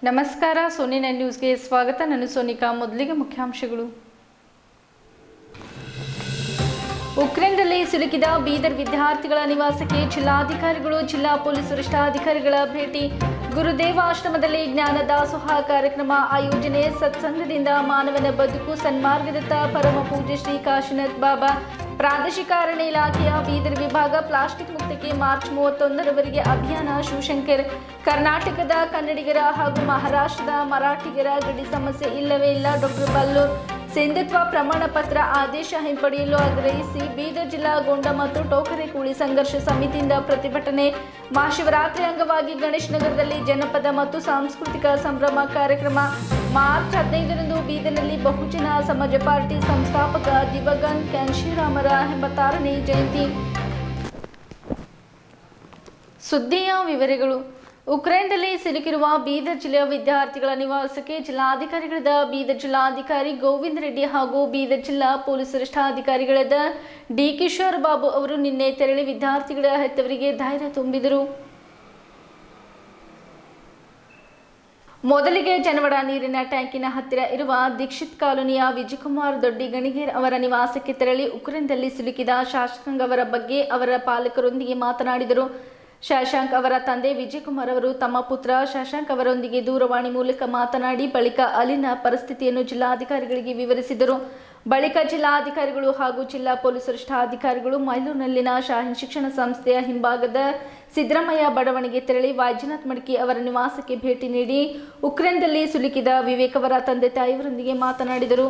ನಮಸ್ಕಾರ Sony nine ನ್ಯೂಸ್ಗೆ ಸ್ವಾಗತ ನಾನು ಸೋನಿಕಾ ಮೊದಲಿಗೆ ಮುಖ್ಯಾಂಶಗಳು ಉಕ್ರೇನ್ನಲ್ಲಿ ಸಿಲುಕಿದ ಬೀದರ್ ವಿದ್ಯಾರ್ಥಿಗಳ ನಿವಾಸಕ್ಕೆ ಜಿಲ್ಲಾಧಿಕಾರಿಗಳು ಜಿಲ್ಲಾ ಪೊಲೀಸ್ ವರಿಷ್ಠಾಧಿಕಾರಿಗಳ ಭೇಟಿ ಗುರುದೇವ ಆಶ್ರಮದಲ್ಲಿ ಜ್ಞಾನ ದಾಸೋಹ ಕಾರ್ಯಕ್ರಮ ಆಯೋಜನೆ ಸತ್ಸಂಗದಿಂದ ಮಾನವನ ಬದುಕು ಸನ್ಮಾರ್ಗದತ್ತ ಪರಮ ಪೂಜ್ಯ ಶ್ರೀ ಕಾಶಿನಾಥ್ ಬಾಬಾ ಪ್ರಾದೇಶಿಕ ಅರಣ್ಯ ಇಲಾಖೆಯ ಬೀದರ್ ವಿಭಾಗ ಪ್ಲಾಸ್ಟಿಕ್ ಮುಕ್ತಕ್ಕೆ ಮಾರ್ಚ್ ಮೂವತ್ತೊಂದರವರೆಗೆ ಅಭಿಯಾನ ಶಿವಶಂಕರ್ ಕರ್ನಾಟಕದ ಕನ್ನಡಿಗರ ಹಾಗೂ ಮಹಾರಾಷ್ಟ್ರದ ಮರಾಠಿಗರ ಗಡಿ ಸಮಸ್ಯೆ ಇಲ್ಲವೇ ಇಲ್ಲ ಡಾಕ್ಟರ್ ಬಲ್ಲೂರ್ ಸಿಂಧುತ್ವ ಪ್ರಮಾಣ ಪತ್ರ ಆದೇಶ ಹಿಂಪಡೆಯಲು ಆಗ್ರಹಿಸಿ ಬೀದರ್ ಜಿಲ್ಲಾ ಗೊಂಡ ಮತ್ತು ಟೋಕರೆ ಕೂಳಿ ಸಂಘರ್ಷ ಸಮಿತಿಯಿಂದ ಪ್ರತಿಭಟನೆ ಮಹಾಶಿವರಾತ್ರಿ ಅಂಗವಾಗಿ ಗಣೇಶ್ ನಗರದಲ್ಲಿ ಜನಪದ ಮತ್ತು ಸಾಂಸ್ಕೃತಿಕ ಸಂಭ್ರಮ ಕಾರ್ಯಕ್ರಮ ಮಾರ್ಚ್ ಹದಿನೈದರಂದು ಬೀದರ್ನಲ್ಲಿ ಬಹುಜನ ಸಮಾಜ ಪಾರ್ಟಿ ಸಂಸ್ಥಾಪಕ ದಿವಂಗತ್ ಕ್ಯಾನ್ಶಿರಾಮರ ಎಂಬತ್ತಾರನೇ ಜಯಂತಿ ಸುದ್ದಿಯ ವಿವರಗಳು ಉಕ್ರೇನ್ನಲ್ಲಿ ಸಿಲುಕಿರುವ ಬೀದರ್ ಜಿಲ್ಲೆಯ ವಿದ್ಯಾರ್ಥಿಗಳ ನಿವಾಸಕ್ಕೆ ಜಿಲ್ಲಾಧಿಕಾರಿಗಳಾದ ಬೀದರ್ ಜಿಲ್ಲಾಧಿಕಾರಿ ಗೋವಿಂದ ರೆಡ್ಡಿ ಹಾಗೂ ಬೀದರ್ ಜಿಲ್ಲಾ ಪೊಲೀಸ್ ವರಿಷ್ಠಾಧಿಕಾರಿಗಳಾದ ಡಿ ಕಿಶೋರ್ ಬಾಬು ಅವರು ನಿನ್ನೆ ತೆರಳಿ ವಿದ್ಯಾರ್ಥಿಗಳ ಹೆತ್ತವರಿಗೆ ಧೈರ್ಯ ತುಂಬಿದರು ಮೊದಲಿಗೆ ಜನವಡ ನೀರಿನ ಟ್ಯಾಂಕಿನ ಹತ್ತಿರ ಇರುವ ದೀಕ್ಷಿತ್ ಕಾಲೋನಿಯ ವಿಜಯಕುಮಾರ್ ದೊಡ್ಡಿ ಗಣಿಗೇರ್ ಅವರ ನಿವಾಸಕ್ಕೆ ತೆರಳಿ ಉಕ್ರೇನ್ದಲ್ಲಿ ಸಿಲುಕಿದ ಶಾಸಕಾಂಗ್ ಅವರ ಬಗ್ಗೆ ಅವರ ಪಾಲಕರೊಂದಿಗೆ ಮಾತನಾಡಿದರು ಶಶಾಂಕ್ ಅವರ ತಂದೆ ವಿಜಯಕುಮಾರ್ ಅವರು ತಮ್ಮ ಪುತ್ರ ಶಶಾಂಕ್ ಅವರೊಂದಿಗೆ ದೂರವಾಣಿ ಮೂಲಕ ಮಾತನಾಡಿ ಬಳಿಕ ಅಲ್ಲಿನ ಪರಿಸ್ಥಿತಿಯನ್ನು ಜಿಲ್ಲಾಧಿಕಾರಿಗಳಿಗೆ ವಿವರಿಸಿದರು ಬಳಿಕ ಜಿಲ್ಲಾಧಿಕಾರಿಗಳು ಹಾಗೂ ಜಿಲ್ಲಾ ಪೊಲೀಸ್ ವರಿಷ್ಠಾಧಿಕಾರಿಗಳು ಮೈಲೂರಿನಲ್ಲಿನ ಶಾಹೀನ್ ಶಿಕ್ಷಣ ಸಂಸ್ಥೆಯ ಹಿಂಭಾಗದ ಸಿದ್ದರಾಮಯ್ಯ ಬಡಾವಣೆಗೆ ತೆರಳಿ ವೈದ್ಯನಾಥ್ ಮಡ್ಕಿ ಅವರ ನಿವಾಸಕ್ಕೆ ಭೇಟಿ ನೀಡಿ ಉಕ್ರೇನ್ದಲ್ಲಿ ಸಿಲುಕಿದ ವಿವೇಕ್ ಅವರ ತಂದೆ ತಾಯಿಯವರೊಂದಿಗೆ ಮಾತನಾಡಿದರು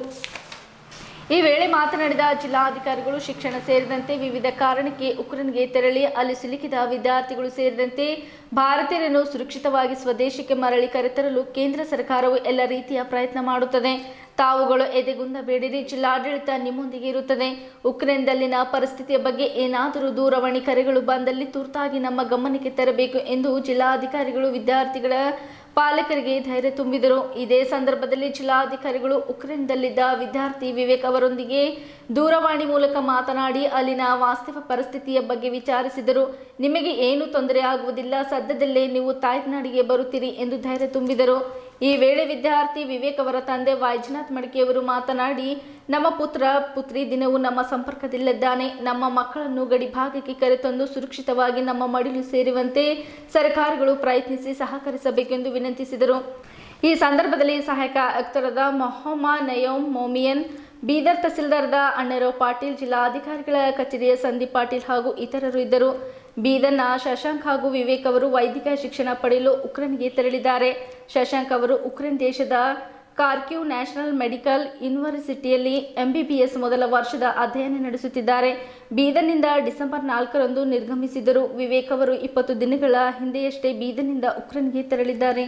ಈ ವೇಳೆ ಮಾತನಾಡಿದ ಜಿಲ್ಲಾಧಿಕಾರಿಗಳು ಶಿಕ್ಷಣ ಸೇರಿದಂತೆ ವಿವಿಧ ಕಾರಣಕ್ಕೆ ಉಕ್ರೇನ್ಗೆ ತೆರಳಿ ಅಲ್ಲಿ ಸಿಲುಕಿದ ವಿದ್ಯಾರ್ಥಿಗಳು ಸೇರಿದಂತೆ ಭಾರತೀಯರನ್ನು ಸುರಕ್ಷಿತವಾಗಿ ಸ್ವದೇಶಕ್ಕೆ ಮರಳಿ ಕರೆತರಲು ಕೇಂದ್ರ ಸರ್ಕಾರವು ಎಲ್ಲ ರೀತಿಯ ಪ್ರಯತ್ನ ಮಾಡುತ್ತದೆ ತಾವುಗಳು ಎದೆಗುಂದಬೇಡಿರಿ ಜಿಲ್ಲಾಡಳಿತ ನಿಮ್ಮೊಂದಿಗೆ ಇರುತ್ತದೆ ಉಕ್ರೇನ್ದಲ್ಲಿನ ಪರಿಸ್ಥಿತಿಯ ಬಗ್ಗೆ ಏನಾದರೂ ದೂರವಾಣಿ ಕರೆಗಳು ಬಂದಲ್ಲಿ ತುರ್ತಾಗಿ ನಮ್ಮ ಗಮನಕ್ಕೆ ತರಬೇಕು ಎಂದು ಜಿಲ್ಲಾಧಿಕಾರಿಗಳು ವಿದ್ಯಾರ್ಥಿಗಳ ಪಾಲಕರಿಗೆ ಧೈರ್ಯ ತುಂಬಿದರು ಇದೇ ಸಂದರ್ಭದಲ್ಲಿ ಜಿಲ್ಲಾಧಿಕಾರಿಗಳು ಉಕ್ರೇನ್ದಲ್ಲಿದ್ದ ವಿದ್ಯಾರ್ಥಿ ವಿವೇಕ್ ಅವರೊಂದಿಗೆ ದೂರವಾಣಿ ಮೂಲಕ ಮಾತನಾಡಿ ಅಲ್ಲಿನ ವಾಸ್ತವ ಪರಿಸ್ಥಿತಿಯ ಬಗ್ಗೆ ವಿಚಾರಿಸಿದರು ನಿಮಗೆ ಏನು ತೊಂದರೆ ಆಗುವುದಿಲ್ಲ ಸದ್ಯದಲ್ಲೇ ನೀವು ತಾಯ್ನಾಡಿಗೆ ಬರುತ್ತೀರಿ ಎಂದು ಧೈರ್ಯ ತುಂಬಿದರು ಈ ವೇಳೆ ವಿದ್ಯಾರ್ಥಿ ವಿವೇಕ್ ಅವರ ತಂದೆ ವೈಜನಾಥ್ ಮಡಿಕೆಯವರು ಮಾತನಾಡಿ ನಮ್ಮ ಪುತ್ರ ಪುತ್ರಿ ದಿನವೂ ನಮ್ಮ ಸಂಪರ್ಕದಲ್ಲಿದ್ದಾನೆ ನಮ್ಮ ಮಕ್ಕಳನ್ನು ಗಡಿ ಭಾಗಕ್ಕೆ ಕರೆತಂದು ಸುರಕ್ಷಿತವಾಗಿ ನಮ್ಮ ಮಡಿಲು ಸೇರುವಂತೆ ಸರ್ಕಾರಗಳು ಪ್ರಯತ್ನಿಸಿ ಸಹಕರಿಸಬೇಕೆಂದು ವಿನಂತಿಸಿದರು ಈ ಸಂದರ್ಭದಲ್ಲಿ ಸಹಾಯಕ ಆಯುಕ್ತರಾದ ಮೊಹಮ್ಮಾ ನಯೋಮ್ ಮೋಮಿಯನ್ ಬೀದರ್ ತಹಸೀಲ್ದಾರ್ದ ಅಣ್ಣರಾವ್ ಪಾಟೀಲ್ ಜಿಲ್ಲಾಧಿಕಾರಿಗಳ ಕಚೇರಿಯ ಸಂದೀಪ್ ಪಾಟೀಲ್ ಹಾಗೂ ಇತರರು ಇದ್ದರು ಬೀದರ್ನ ಶಶಾಂಕ್ ಹಾಗೂ ವಿವೇಕ್ ಅವರು ವೈದ್ಯಕೀಯ ಶಿಕ್ಷಣ ಪಡೆಯಲು ಉಕ್ರೇನ್ಗೆ ತೆರಳಿದ್ದಾರೆ ಶಶಾಂಕ್ ಅವರು ಉಕ್ರೇನ್ ದೇಶದ ಕಾರ್ಕ್ಯೂ ನ್ಯಾಷನಲ್ ಮೆಡಿಕಲ್ ಯೂನಿವರ್ಸಿಟಿಯಲ್ಲಿ ಎಂಬಿಬಿಎಸ್ ಮೊದಲ ವರ್ಷದ ಅಧ್ಯಯನ ನಡೆಸುತ್ತಿದ್ದಾರೆ ಬೀದರ್ನಿಂದ ಡಿಸೆಂಬರ್ ನಾಲ್ಕರಂದು ನಿರ್ಗಮಿಸಿದರು ವಿವೇಕ್ ಅವರು ಇಪ್ಪತ್ತು ದಿನಗಳ ಹಿಂದೆಯಷ್ಟೇ ಬೀದರ್ನಿಂದ ಉಕ್ರೇನ್ಗೆ ತೆರಳಿದ್ದಾರೆ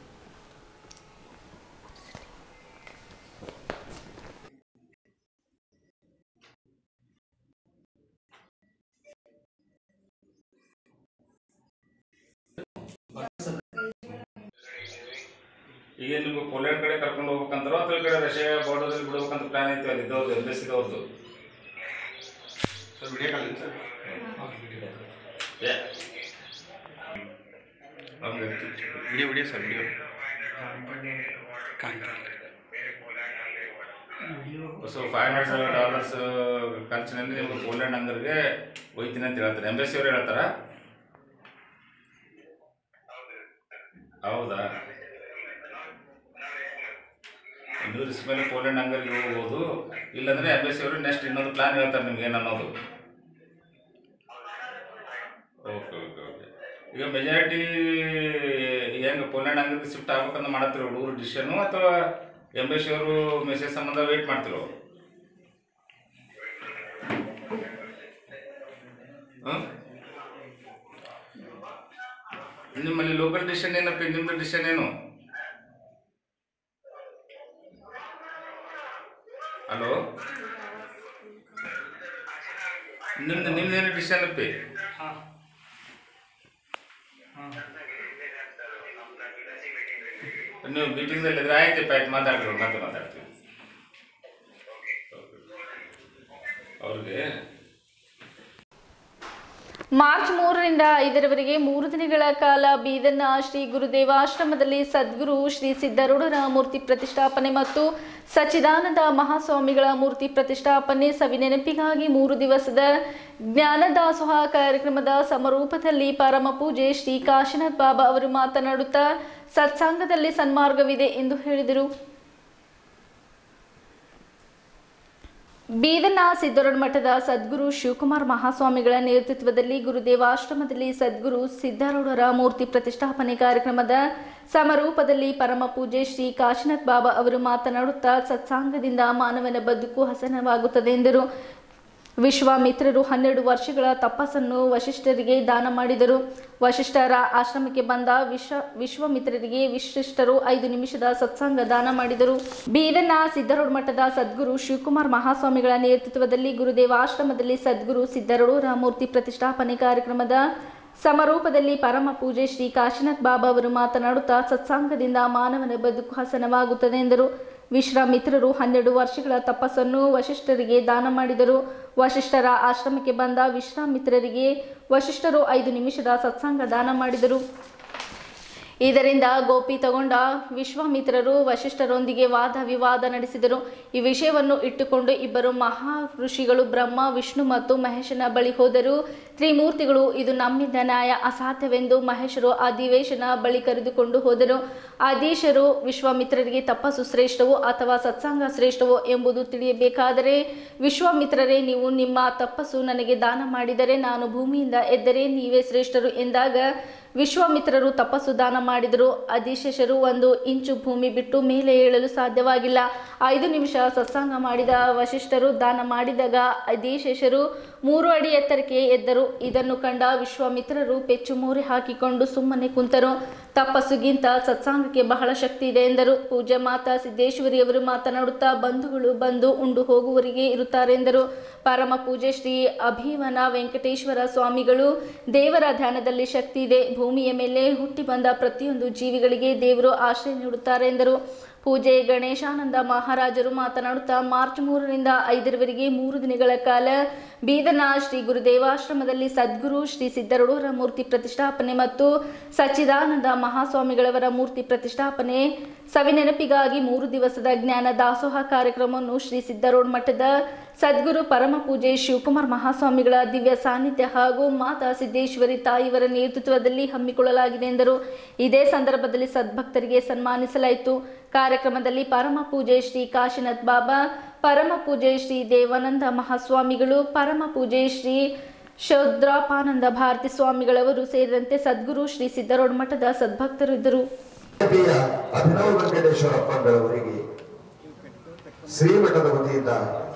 ಈಗ ನಿಮ್ಗೆ ಪೋಲೆಂಡ್ ಕಡೆ ಕರ್ಕೊಂಡು ಹೋಗ್ಬೇಕಂತಾರೋ ಅಥವಾ ಈ ಕಡೆ ರಷ್ಯಾ ಬಾರ್ಡರ್ದಲ್ಲಿ ಬಿಡ್ಬೇಕಂತ ಪ್ಲಾನ್ ಐತೆ ಅಲ್ಲಿ ಇದ್ದವ್ರದ್ದು ಎಂಬೆಸಿದವ್ರದ್ದು sir video call sir video video sir video so five hundred dollars ಖರ್ಚಿನಲ್ಲಿ ನಿಮ್ಗೆ ಪೋಲೆಂಡ್ ಹಂಗರ್ಗೆ ಒಯ್ತೀನಿ ಅಂತ ಹೇಳ್ತಾರೆ ಎಂಬೆಸಿ ಅವ್ರು ಹೇಳ್ತಾರ ಹೌದಾ ಇನ್ನೂರು ದಿವಸ ಮೇಲೆ ಪೋಲೆಂಡ್ ಹಂಗರ್ಗೆ ಹೋಗ್ಬೋದು ಇಲ್ಲಾಂದ್ರೆ ಎಂಬೆಸಿ ಅವರು ನೆಕ್ಸ್ಟ್ ಇನ್ನೊಂದು ಪ್ಲಾನ್ ಹೇಳ್ತಾರೆ ನಿಮ್ಗೆ ಏನು ಅನ್ನೋದು ಓಕೆ ಓಕೆ ಓಕೆ ಈಗ ಮೆಜಾರಿಟಿ ಹೆಂಗೆ ಪೋಲೆಂಡ್ ಹಂಗರ್ಗೆ ಶಿಫ್ಟ್ ಆಗ್ಬೇಕಂತ ಮಾಡತ್ತಿರೋ ಹುಡುಗರು ಡಿಸಿಷನು ಅಥವಾ ಎಂಬೆಸಿ ಅವರು ಮೆಸೇಜ್ ಸಂಬಂಧ ವೇಟ್ ಮಾಡ್ತಿರೋ ಹಾಂ ನಿಮ್ಮಲ್ಲಿ ಲೋಕಲ್ ಡಿಸಿಷನ್ ಏನಪ್ಪ ನಿಮ್ದು ಡಿಸಿಷನ್ ಏನು ಹಲೋ ನಿಮ್ದು ನಿಮ್ದೇನು ಡಿಸಿಷನ್ ಅಪ್ಪಿ ಹಾಂ ಹಾಂ ನೀವು ಮೀಟಿಂಗ್ದಲ್ಲಿ ಇದ್ರೆ ಆಯ್ತಪ್ಪ ಆಯ್ತು ಮಾತಾಡ್ರಿ ಮತ್ತೆ ಮಾತಾಡ್ತೀವಿ ಅವ್ರಿಗೆ ಮಾರ್ಚ್ ಮೂರರಿಂದ ಐದರವರೆಗೆ ಮೂರು ದಿನಗಳ ಕಾಲ ಬೀದರ್ನ ಶ್ರೀ ಗುರುದೇವಾಶ್ರಮದಲ್ಲಿ ಸದ್ಗುರು ಶ್ರೀ ಸಿದ್ಧಾರೂಢರ ಮೂರ್ತಿ ಪ್ರತಿಷ್ಠಾಪನೆ ಮತ್ತು ಸಚ್ಚಿದಾನಂದ ಮಹಾಸ್ವಾಮಿಗಳ ಮೂರ್ತಿ ಪ್ರತಿಷ್ಠಾಪನೆ ಸವಿನೆನಪಿಗಾಗಿ ಮೂರು ದಿವಸದ ಜ್ಞಾನದಾಸೋಹ ಕಾರ್ಯಕ್ರಮದ ಸಮರೂಪದಲ್ಲಿ ಪರಮ ಪೂಜೆ ಶ್ರೀ ಕಾಶಿನಾಥ್ ಬಾಬಾ ಅವರು ಮಾತನಾಡುತ್ತಾ ಸತ್ಸಂಗದಲ್ಲಿ ಸನ್ಮಾರ್ಗವಿದೆ ಎಂದು ಹೇಳಿದರು ಬೀದರ್ನ ಸಿದ್ದರೊಡ್ ಮಠದ ಸದ್ಗುರು ಶಿವಕುಮಾರ್ ಮಹಾಸ್ವಾಮಿಗಳ ನೇತೃತ್ವದಲ್ಲಿ ಗುರುದೇವಾಶ್ರಮದಲ್ಲಿ ಸದ್ಗುರು ಸಿದ್ಧಾರೂಢರ ಮೂರ್ತಿ ಪ್ರತಿಷ್ಠಾಪನೆ ಕಾರ್ಯಕ್ರಮದ ಸಮರೂಪದಲ್ಲಿ ಪರಮ ಪೂಜೆ ಶ್ರೀ ಕಾಶಿನಾಥ್ ಬಾಬಾ ಅವರು ಮಾತನಾಡುತ್ತಾ ಸತ್ಸಾಂಗದಿಂದ ಮಾನವನ ಬದುಕು ಹಸನವಾಗುತ್ತದೆ ಎಂದರು ವಿಶ್ವಾಮಿತ್ರರು ಹನ್ನೆರಡು ವರ್ಷಗಳ ತಪಸ್ಸನ್ನು ವಶಿಷ್ಠರಿಗೆ ದಾನ ಮಾಡಿದರು ವಶಿಷ್ಠರ ಆಶ್ರಮಕ್ಕೆ ಬಂದ ವಿಶ್ವ ವಿಶ್ವಾಮಿತ್ರರಿಗೆ ವಿಶಿಷ್ಟರು ಐದು ನಿಮಿಷದ ಸತ್ಸಂಗ ದಾನ ಮಾಡಿದರು ಬೀದರ್ನ ಸಿದ್ದರೋಡ್ ಮಠದ ಸದ್ಗುರು ಶಿವಕುಮಾರ್ ಮಹಾಸ್ವಾಮಿಗಳ ನೇತೃತ್ವದಲ್ಲಿ ಗುರುದೇವಾಶ್ರಮದಲ್ಲಿ ಸದ್ಗುರು ಸಿದ್ದರೂಢರ ಮೂರ್ತಿ ಪ್ರತಿಷ್ಠಾಪನೆ ಕಾರ್ಯಕ್ರಮದ ಸಮರೂಪದಲ್ಲಿ ಪರಮ ಪೂಜೆ ಶ್ರೀ ಕಾಶಿನಾಥ್ ಬಾಬಾ ಅವರು ಮಾತನಾಡುತ್ತಾ ಸತ್ಸಂಗದಿಂದ ಮಾನವನ ಬದುಕು ಹಸನವಾಗುತ್ತದೆ ಎಂದರು ವಿಶ್ವಾಮಿತ್ರರು ಹನ್ನೆರಡು ವರ್ಷಗಳ ತಪಸ್ಸನ್ನು ವಶಿಷ್ಠರಿಗೆ ದಾನ ಮಾಡಿದರು ವಶಿಷ್ಠರ ಆಶ್ರಮಕ್ಕೆ ಬಂದ ವಿಶ್ವಾಮಿತ್ರರಿಗೆ ವಶಿಷ್ಠರು ಐದು ನಿಮಿಷದ ಸತ್ಸಂಗ ದಾನ ಮಾಡಿದರು ಇದರಿಂದ ಗೋಪಿ ತಗೊಂಡ ವಿಶ್ವಾಮಿತ್ರರು ವಶಿಷ್ಠರೊಂದಿಗೆ ವಾದ ವಿವಾದ ನಡೆಸಿದರು ಈ ವಿಷಯವನ್ನು ಇಟ್ಟುಕೊಂಡು ಇಬ್ಬರು ಮಹಾ ಋಷಿಗಳು ಬ್ರಹ್ಮ ವಿಷ್ಣು ಮತ್ತು ಮಹೇಶನ ಬಳಿ ಹೋದರು ತ್ರಿಮೂರ್ತಿಗಳು ಇದು ನಮ್ಮಿಂದ ನ್ಯಾಯ ಅಸಾಧ್ಯವೆಂದು ಮಹೇಶರು ಅಧಿವೇಶನ ಬಳಿ ಕರೆದುಕೊಂಡು ಹೋದರು ಆದೇಶರು ವಿಶ್ವಾಮಿತ್ರರಿಗೆ ತಪಸ್ಸು ಶ್ರೇಷ್ಠವೋ ಅಥವಾ ಸತ್ಸಂಗ ಶ್ರೇಷ್ಠವೋ ಎಂಬುದು ತಿಳಿಯಬೇಕಾದರೆ ವಿಶ್ವಾಮಿತ್ರರೇ ನೀವು ನಿಮ್ಮ ತಪಸ್ಸು ನನಗೆ ದಾನ ಮಾಡಿದರೆ ನಾನು ಭೂಮಿಯಿಂದ ಎದ್ದರೆ ನೀವೇ ಶ್ರೇಷ್ಠರು ಎಂದಾಗ ವಿಶ್ವಾಮಿತ್ರರು ತಪಸ್ಸು ದಾನ ಮಾಡಿದರು ಅಧಿಶೇಷರು ಒಂದು ಇಂಚು ಭೂಮಿ ಬಿಟ್ಟು ಮೇಲೆ ಏಳಲು ಸಾಧ್ಯವಾಗಿಲ್ಲ ಐದು ನಿಮಿಷ ಸತ್ಸಂಗ ಮಾಡಿದ ವಶಿಷ್ಠರು ದಾನ ಮಾಡಿದಾಗ ಅಧಿಶೇಷರು ಮೂರು ಅಡಿ ಎತ್ತರಕ್ಕೆ ಎದ್ದರು ಇದನ್ನು ಕಂಡ ವಿಶ್ವಾಮಿತ್ರರು ಪೆಚ್ಚು ಮೋರೆ ಹಾಕಿಕೊಂಡು ಸುಮ್ಮನೆ ಕುಂತರು ತಪಸ್ಸುಗಿಂತ ಸತ್ಸಂಗಕ್ಕೆ ಬಹಳ ಶಕ್ತಿ ಇದೆ ಎಂದರು ಪೂಜಾ ಮಾತಾ ಸಿದ್ದೇಶ್ವರಿಯವರು ಮಾತನಾಡುತ್ತಾ ಬಂಧುಗಳು ಬಂದು ಉಂಡು ಹೋಗುವವರಿಗೆ ಇರುತ್ತಾರೆ ಎಂದರು ಪರಮ ಪೂಜೆ ಶ್ರೀ ಅಭಿವನ ವೆಂಕಟೇಶ್ವರ ಸ್ವಾಮಿಗಳು ದೇವರ ಧ್ಯಾನದಲ್ಲಿ ಶಕ್ತಿ ಇದೆ ಭೂಮಿಯ ಮೇಲೆ ಹುಟ್ಟಿ ಬಂದ ಪ್ರತಿಯೊಂದು ಜೀವಿಗಳಿಗೆ ದೇವರು ಆಶ್ರಯ ನೀಡುತ್ತಾರೆ ಎಂದರು ಪೂಜೆ ಗಣೇಶಾನಂದ ಮಹಾರಾಜರು ಮಾತನಾಡುತ್ತಾ ಮಾರ್ಚ್ ಮೂರರಿಂದ ಐದರವರೆಗೆ ಮೂರು ದಿನಗಳ ಕಾಲ ಬೀದರ್ನ ಶ್ರೀ ಗುರುದೇವಾಶ್ರಮದಲ್ಲಿ ಸದ್ಗುರು ಶ್ರೀ ಸಿದ್ದರೂಢರ ಮೂರ್ತಿ ಪ್ರತಿಷ್ಠಾಪನೆ ಮತ್ತು ಸಚ್ಚಿದಾನಂದ ಮಹಾಸ್ವಾಮಿಗಳವರ ಮೂರ್ತಿ ಪ್ರತಿಷ್ಠಾಪನೆ ಸವಿನೆನಪಿಗಾಗಿ ಮೂರು ದಿವಸದ ಜ್ಞಾನ ದಾಸೋಹ ಕಾರ್ಯಕ್ರಮವನ್ನು ಶ್ರೀ ಸಿದ್ದರೋಡ್ ಮಠದ ಸದ್ಗುರು ಪರಮ ಪೂಜೆ ಶಿವಕುಮಾರ್ ಮಹಾಸ್ವಾಮಿಗಳ ದಿವ್ಯ ಸಾನ್ನಿಧ್ಯ ಹಾಗೂ ಮಾತಾ ಸಿದ್ದೇಶ್ವರಿ ತಾಯಿಯವರ ನೇತೃತ್ವದಲ್ಲಿ ಹಮ್ಮಿಕೊಳ್ಳಲಾಗಿದೆ ಎಂದರು ಇದೇ ಸಂದರ್ಭದಲ್ಲಿ ಸದ್ಭಕ್ತರಿಗೆ ಸನ್ಮಾನಿಸಲಾಯಿತು ಕಾರ್ಯಕ್ರಮದಲ್ಲಿ ಪರಮ ಪೂಜೆ ಶ್ರೀ ಕಾಶಿನಾಥ್ ಬಾಬಾ ಪರಮ ಪೂಜೆ ಶ್ರೀ ದೇವಾನಂದ ಮಹಾಸ್ವಾಮಿಗಳು ಪರಮ ಪೂಜೆ ಶ್ರೀ ಶೌದ್ರಾಪಾನಂದ ಭಾರತಿ ಸ್ವಾಮಿಗಳವರು ಸೇರಿದಂತೆ ಸದ್ಗುರು ಶ್ರೀ ಸಿದ್ದರೋಡ್ ಮಠದ ಸದ್ಭಕ್ತರು ಇದ್ದರು ಪ್ರಿಯ ಅಭಿನವ ವೆಂಕಟೇಶ್ವರಪ್ಪನವರಿಗೆ ಶ್ರೀಮಠದ ವತಿಯಿಂದ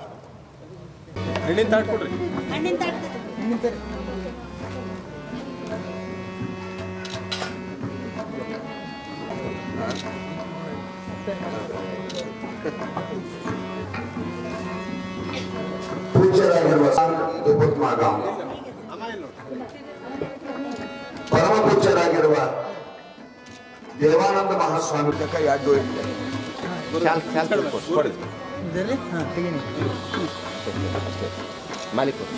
ಹಣ್ಣಿನ ತಾಟ್ ಕೊಡ್ರಿ ಪೂಜ್ಯರಾಗಿರುವ ದುಪ್ಪತ್ಮಾಗ ಪರಮ ಪೂಜ್ಯರಾಗಿರುವ ದೇವಾನಂದ ಮಹಾಸ್ವಾಮಿ ಎರಡು ಕೊಡ್ರಿ ಮಾಲೀಕ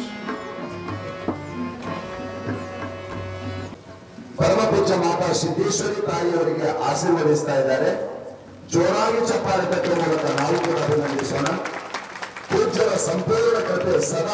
ಪರಮ ಪೂಜ್ಯ ಮಾತಾ ಸಿದ್ದೇಶ್ವರಿ ತಾಯಿಯವರಿಗೆ ಆಶೀರ್ವದಿಸ್ತಾ ಇದ್ದಾರೆ ಜೋರಾಗಿ ಚಪ್ಪಾಳೆ ತಟ್ಟುವ ಮೂಲಕ ನಾವು ಕೂಡ ಅಭಿನಂದಿಸೋಣ ಪೂಜ್ಯರ ಸಂಪೂರ್ಣ ಕೃಪೆ ಸದಾ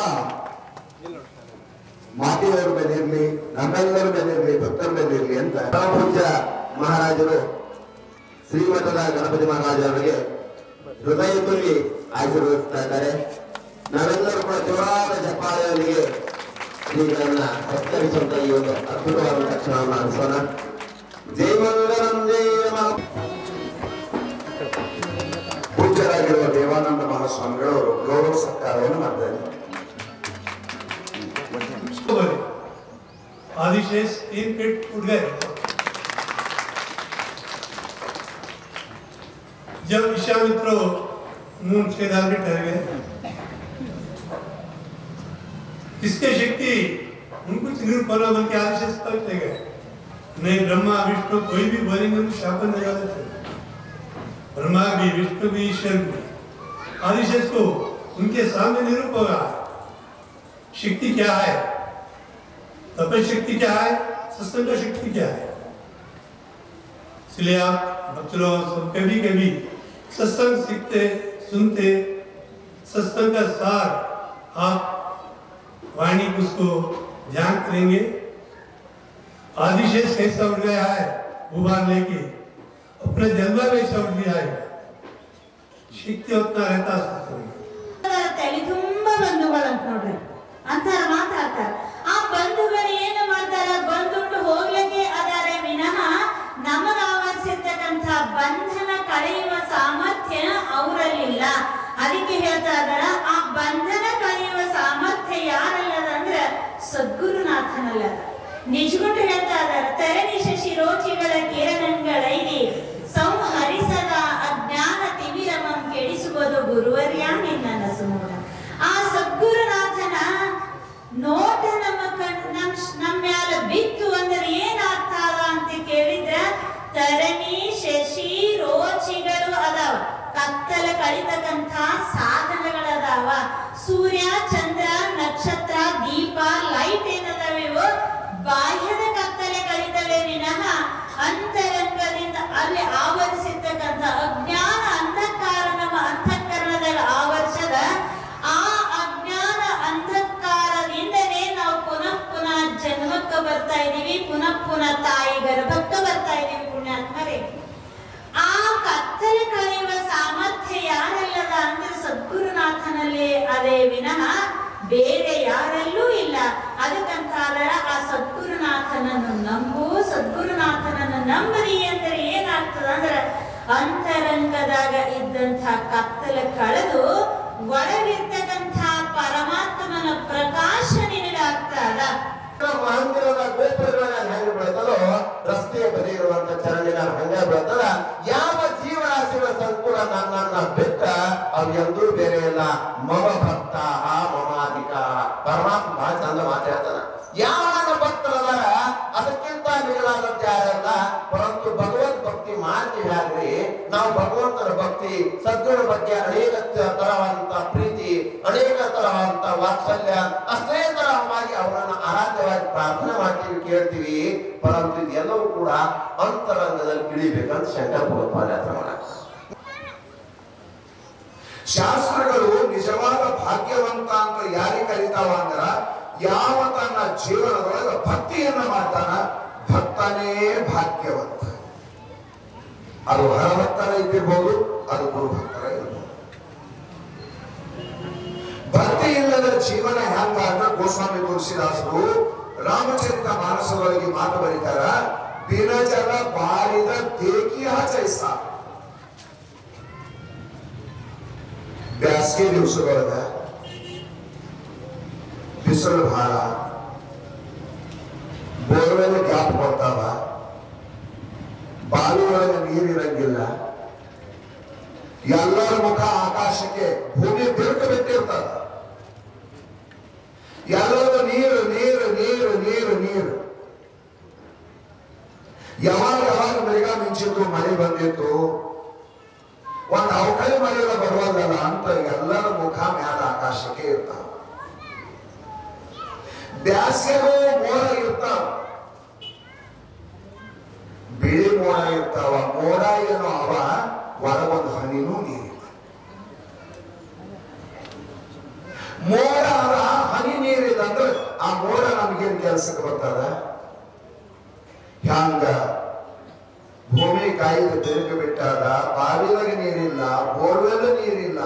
ಮಾತೆಯವರ ಮೇಲೆ ಇರಲಿ ನಮ್ಮೆಲ್ಲರ ಮೇಲೆ ಇರಲಿ ಭಕ್ತರ ಮೇಲೆ ಇರಲಿ ಅಂತ ಪರಮ ಪೂಜ್ಯ ಮಹಾರಾಜರು ಶ್ರೀಮಠದ ಗಣಪತಿ ಮಹಾರಾಜರಿಗೆ ಹೃದಯ ತುಂಬಿ ಆಶೀರ್ವದಿಸ್ತಾ ಇದ್ದಾರೆ ನಾವೆಲ್ಲರೂ ಕೂಡ ಜೋರಾದ ಚಪ್ಪಾಳೆಯೊಂದಿಗೆ ಶ್ರೀಗಳನ್ನ ಸತ್ಕರಿಸುವಂತ ಈ ಒಂದು ಅದ್ಭುತವಾದ ಕ್ಷಣವನ್ನು ಅನಿಸೋಣ ಜೈ ಮಂಗಲಂ ಜೈ ನಮಃ. ಪೂಜ್ಯರಾಗಿರುವ ದೇವಾನಂದ ಮಹಾಸ್ವಾಮಿಗಳು ಅವರು ಗೌರವ ಸತ್ಕಾರವನ್ನು ಮಾಡ್ತಾ ಇದ್ದಾರೆ बने आदिशेष तीन फीट उठ गए जब विश्वामित्र मून छेदाल में ठहर गए किसके शक्ति उनको निरूपणा बन के आदिशेष तक ले गए नहीं ब्रह्मा विष्णु कोई भी बोलेंगे उनको शापन लगा देते ब्रह्मा भी विष्णु भी ईश्वर भी आदिशेष को उनके सामने निरूप होगा शक्ति क्या है तपशक्ति क्या है सत्संग का शक्ति क्या है इसलिए आप भक्त लोग सब कभी कभी सत्संग सीखते सुनते सत्संग का सार आप वाणी को उसको ध्यान करेंगे आदिशेष कैसा उठ गया है उबार लेके अपने जन्म में ऐसा उठ गया है ಶಕ್ತಿ ಉತ್ತರ रहता सत्संग ತಲೆ ತುಂಬಾ ಬಂಧುಗಳಂತ ನೋಡ್ರಿ ಅಂತಾರ ಮಾತಾಡ್ತಾರ ಆ ಬಂಧುಗಳು ಏನು ಮಾಡ್ತಾರ ಬಂದುಂಡು ಹೋಗ್ಲಿಕ್ಕೆ ಅದಾರೆ ವಿನಃ ನಮಗ ಆವರಿಸಿರ್ತಕ್ಕಂಥ ಬಂಧನ ಕಳೆಯುವ ಸಾಮರ್ಥ್ಯ ಅವರಲ್ಲಿಲ್ಲ ಅದಕ್ಕೆ ಹೇಳ್ತಾ ಇದಾರ ಆ ಬಂಧನ ಕಳೆಯುವ ಸಾಮರ್ಥ್ಯ ಯಾರಲ್ಲದ ಅಂದ್ರೆ ಸದ್ಗುರುನಾಥನಲ್ಲದ ನಿಜಗುಟ್ಟು ಹೇಳ್ತಾ ಇದಾರ ತರಣಿ ಶಶಿ ರೋಚಿಗಳ ಕಿರಣಗಳೈದಿ ಸಂಹರಿಸದ ಅಜ್ಞಾನ ತಿಮಿರಮಂ ಕೆಡಿಸುವುದು ಗುರುವರ್ಯ ನಿನ್ನ ನಸುಮೂಲ ಆ ಸದ್ಗುರುನಾಥನ ನೋಟ ನಮ್ಮ ಕಣ್ ನಮ್ ನಮ್ಮ ಮ್ಯಾಲ ಬಿತ್ತು ಅಂದ್ರೆ ಏನಾಗ್ತ ಅದ ಅಂತ ಕೇಳಿದ್ರ ತರಣಿ ಶಶಿ ರೋಚಿಗಳು ಅದಾವ ಕತ್ತಲ ಕಳಿತಕ್ಕಂಥ ಸಾಧನಗಳದಾವ ಸೂರ್ಯ ಚಂದ್ರ ನಕ್ಷತ್ರ ದೀಪ ಲೈಟ್ ಏನದಾವ ಇವು ಬಾಹ್ಯದ ಕತ್ತಲೆ ಕಳಿತವೆ ವಿನಃ ಅಂತರಂಗದಿಂದ ಅಲ್ಲಿ ಆವರಿಸಿರ್ತಕ್ಕಂಥ ಅಜ್ಞಾನ ಅಂಧಕಾರ ನಮ್ಮ ಅಂತಃಕರಣದಲ್ಲಿ ಆವರಿಸದ ಆ ಅಜ್ಞಾನ ಅಂಧಕಾರದಿಂದಲೇ ನಾವು ಪುನಃ ಪುನಃ ಜನ್ಮಕ್ಕೆ ಬರ್ತಾ ಇದೀವಿ ಪುನಃ ಪುನಃ ತಾಯಿ ಗರ್ಭಕ್ಕೆ ಬರ್ತಾ ಇದೀವಿ ಪುಣ್ಯಾತ್ಮರೇ ಆ ಕತ್ತಲೆ ಕಳೆಯುವ ಸಾಮರ್ಥ್ಯ ಯಾರೆಲ್ಲದ ಅಂದ್ರೆ ಸದ್ಗುರುನಾಥನಲ್ಲಿ ಅದೇ ವಿನಃ ಬೇರೆ ಯಾರಲ್ಲೂ ಇಲ್ಲ ಅದಕ್ಕಂತಾದ ಆ ಸದ್ಗುರುನಾಥನನ್ನು ನಂಬು ಸದ್ಗುರುನಾಥನನ್ನು ನಂಬರಿ ಅಂದ್ರೆ ಏನಾಗ್ತದ ಅಂದ್ರೆ ಅಂತರಂಗದಾಗ ಇದ್ದಂಥ ಕತ್ತಲೆ ಕಳೆದು ಒಳಗಿರ್ತಕ್ಕಂಥ ಪರಮಾತ್ಮನ ಪ್ರಕಾಶ ನಿನಗಾಗ್ತದ ಮಂದಿರದ ಗೋಪುರಗಳ ಹೆಂಗ ಬೆಳೆದಲೋ ರಸ್ತೆಯ ಬದಿ ಇರುವಂತ ಚರಂಡಿನ ಹಂಗ ಬೆಳೆದದ ಯಾವ ಜೀವರಾಶಿಗಳ ಸಂಕುಲ ನನ್ನನ್ನ ಬಿಟ್ಟ ಅವ್ ಎಂದೂ ಬೇರೆ ಇಲ್ಲ ಮಮ ಭಕ್ತ ಮಮಾಧಿಕ ಪರಮಾತ್ಮ ಬಹಳ ಚಂದ ಮಾತಾಡ್ತಾನ ಯಾವ ನನ್ನ ಭಕ್ತರದಾರ ಅದಕ್ಕಿಂತ ಮಿಗಿಲಾದಂತ ಯಾರಲ್ಲ ಪರಂತು ಭಗವತ್ ಭಕ್ತಿ ಮಾಡ್ತೀವಿ ಹಾಗ್ರಿ ನಾವು ಭಗವಂತನ ಭಕ್ತಿ ಸದ್ಗುಣ ಬಗ್ಗೆ ಅನೇಕ ತರವಾದಂತ ಪ್ರೀತಿ ಅನೇಕ ತರವಾದಂತ ವಾತ್ಸಲ್ಯ ಅಷ್ಟೇ ತರವಾಗಿ ಅವರನ್ನ ಆರಾಧ್ಯವಾಗಿ ಪ್ರಾರ್ಥನೆ ಮಾಡ್ತೀವಿ ಕೇಳ್ತೀವಿ ಪರಂತು ಇದೆಲ್ಲವೂ ಕೂಡ ಅಂತರಂಗದಲ್ಲಿ ಇಳಿಬೇಕಂತ ಶಂಕರ ಭಗವತ್ಪಾದ ಯಾತ್ರೆ ಮಾಡಾಕ ಶಾಸ್ತ್ರಗಳು ನಿಜವಾದ ಭಾಗ್ಯವಂತ ಅಂತ ಯಾರಿಗೆ ಕರೀತಾವ ಅಂದ್ರ ಯಾವ ತನ್ನ ಜೀವನದೊಳಗ ಭಕ್ತಿಯನ್ನ ಮಾಡ್ತಾನ ಭಕ್ತನೇ ಭಾಗ್ಯವಂತ ಅದು ಹರಭಕ್ತರ ಇದ್ದಿರ್ಬೋದು ಅದು ಗುರುಭಕ್ತರ ಇರ್ಬೋದು ಭಕ್ತಿ ಇಲ್ಲದ ಜೀವನ ಹೆಂಗ ಅಂದ್ರೆ ಗೋಸ್ವಾಮಿ ತುಳಸಿದಾಸರು ರಾಮಚರಿತ ಮಾನಸದೊಳಗೆ ಮಾತು ಬರೀತಾರ ಬಿನಜಲ ಬಾರಿದ ದೇಕಿಯ ಚೈಸ ಬ್ಯಾಸಿಗೆ ದಿವಸದೊಳಗ ಬಿಸಿಲು ಭಾಳ ಬೋರ್ವೆಲ್ ಗ್ಯಾಪ್ ಕೊಡ್ತಾವ ಬಾವಿ ಒಳಗೆ ನೀರಿರಂಗಿಲ್ಲ ಎಲ್ಲರ ಮುಖ ಆಕಾಶಕ್ಕೆ ಭೂಮಿ ಬಿರುಕು ಬಿಟ್ಟಿರ್ತದ ಎಲ್ಲರದು ನೀರು ನೀರು ನೀರು ನೀರು ನೀರು ಯಾವಾಗ ಯಾವಾಗ ಮೇಘ ಮಿಂಚಿತ್ತು ಮಳೆ ಬಂದಿತ್ತು ಒಂದು ಅವಕಳಿ ಮಳೆಯಲ್ಲ ಬರುವುದಲ್ಲ ಅಂತ ಎಲ್ಲರ ಮುಖ ಮ್ಯಾಲ ಆಕಾಶಕ್ಕೆ ಇರ್ತಾವ ಬ್ಯಾಸಿಗೆಗೂ ಮೋಡ ಇರ್ತಾವ ಬಿಳಿ ಮೋಡ ಇರ್ತಾವ ಮೋಡ ಏನೋ ಅವ ಒಳಗೊಂದು ಹನಿನೂ ನೀರಿಲ್ಲ ಮೋಡ ಅದ ಹನಿ ನೀರಿಲ್ಲ ಅಂದ್ರೆ ಆ ಮೋಡ ನಮಗೇನ್ ಕೆಲಸಕ್ಕೆ ಬರ್ತದ ಹ್ಯಾಂಗ ಭೂಮಿ ಕಾಯಿದ ತಿರುಗಿ ಬಿಟ್ಟಾಗ ಬಾವಿಯಾಗ ನೀರಿಲ್ಲ ಬೋರ್ವೆಲ್ ನೀರಿಲ್ಲ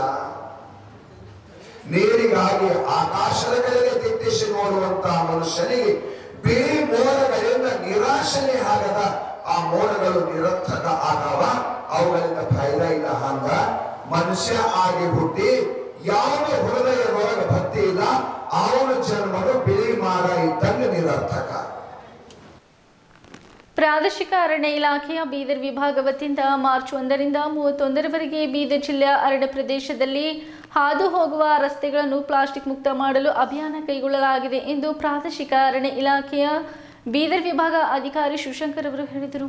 ನೀರಿಗಾಗಿ ಆಕಾಶದ ಕಡೆಗೆ ದಿಟ್ಟಿಸಿ ನೋಡುವಂತಹ ಮನುಷ್ಯನಿಗೆ ಬಿಳಿ ಮೋಡಗಳಿಂದ ನಿರಾಶನೆ ಆಗದ ಆ ಮೋಡಗಳು ನಿರರ್ಥಕ ಆಗವ ಅವುಗಳಿಂದ ಫೈದ ಇಲ್ಲ ಹಂಗ ಮನುಷ್ಯ ಆಗಿ ಹುಟ್ಟಿ ಯಾವ ಹೃದಯದೊಳಗೆ ಭಕ್ತಿ ಇಲ್ಲ ಅವನ ಜನ್ಮನು ಬಿಳಿ ಮಾರ ಇದ್ದಂಗೆ ನಿರರ್ಥಕ ಪ್ರಾದೇಶಿಕ ಅರಣ್ಯ ಇಲಾಖೆಯ ಬೀದರ್ ವಿಭಾಗ ವತಿಯಿಂದ ಮಾರ್ಚ್ ಒಂದರಿಂದ ಮೂವತ್ತೊಂದರವರೆಗೆ ಬೀದರ್ ಜಿಲ್ಲೆಯ ಅರಣ್ಯ ಪ್ರದೇಶದಲ್ಲಿ ಹಾದು ಹೋಗುವ ರಸ್ತೆಗಳನ್ನು ಪ್ಲಾಸ್ಟಿಕ್ ಮುಕ್ತ ಮಾಡಲು ಅಭಿಯಾನ ಕೈಗೊಳ್ಳಲಾಗಿದೆ ಎಂದು ಪ್ರಾದೇಶಿಕ ಅರಣ್ಯ ಇಲಾಖೆಯ ಬೀದರ್ ವಿಭಾಗ ಅಧಿಕಾರಿ ಶಿವಶಂಕರ್ ಅವರು ಹೇಳಿದರು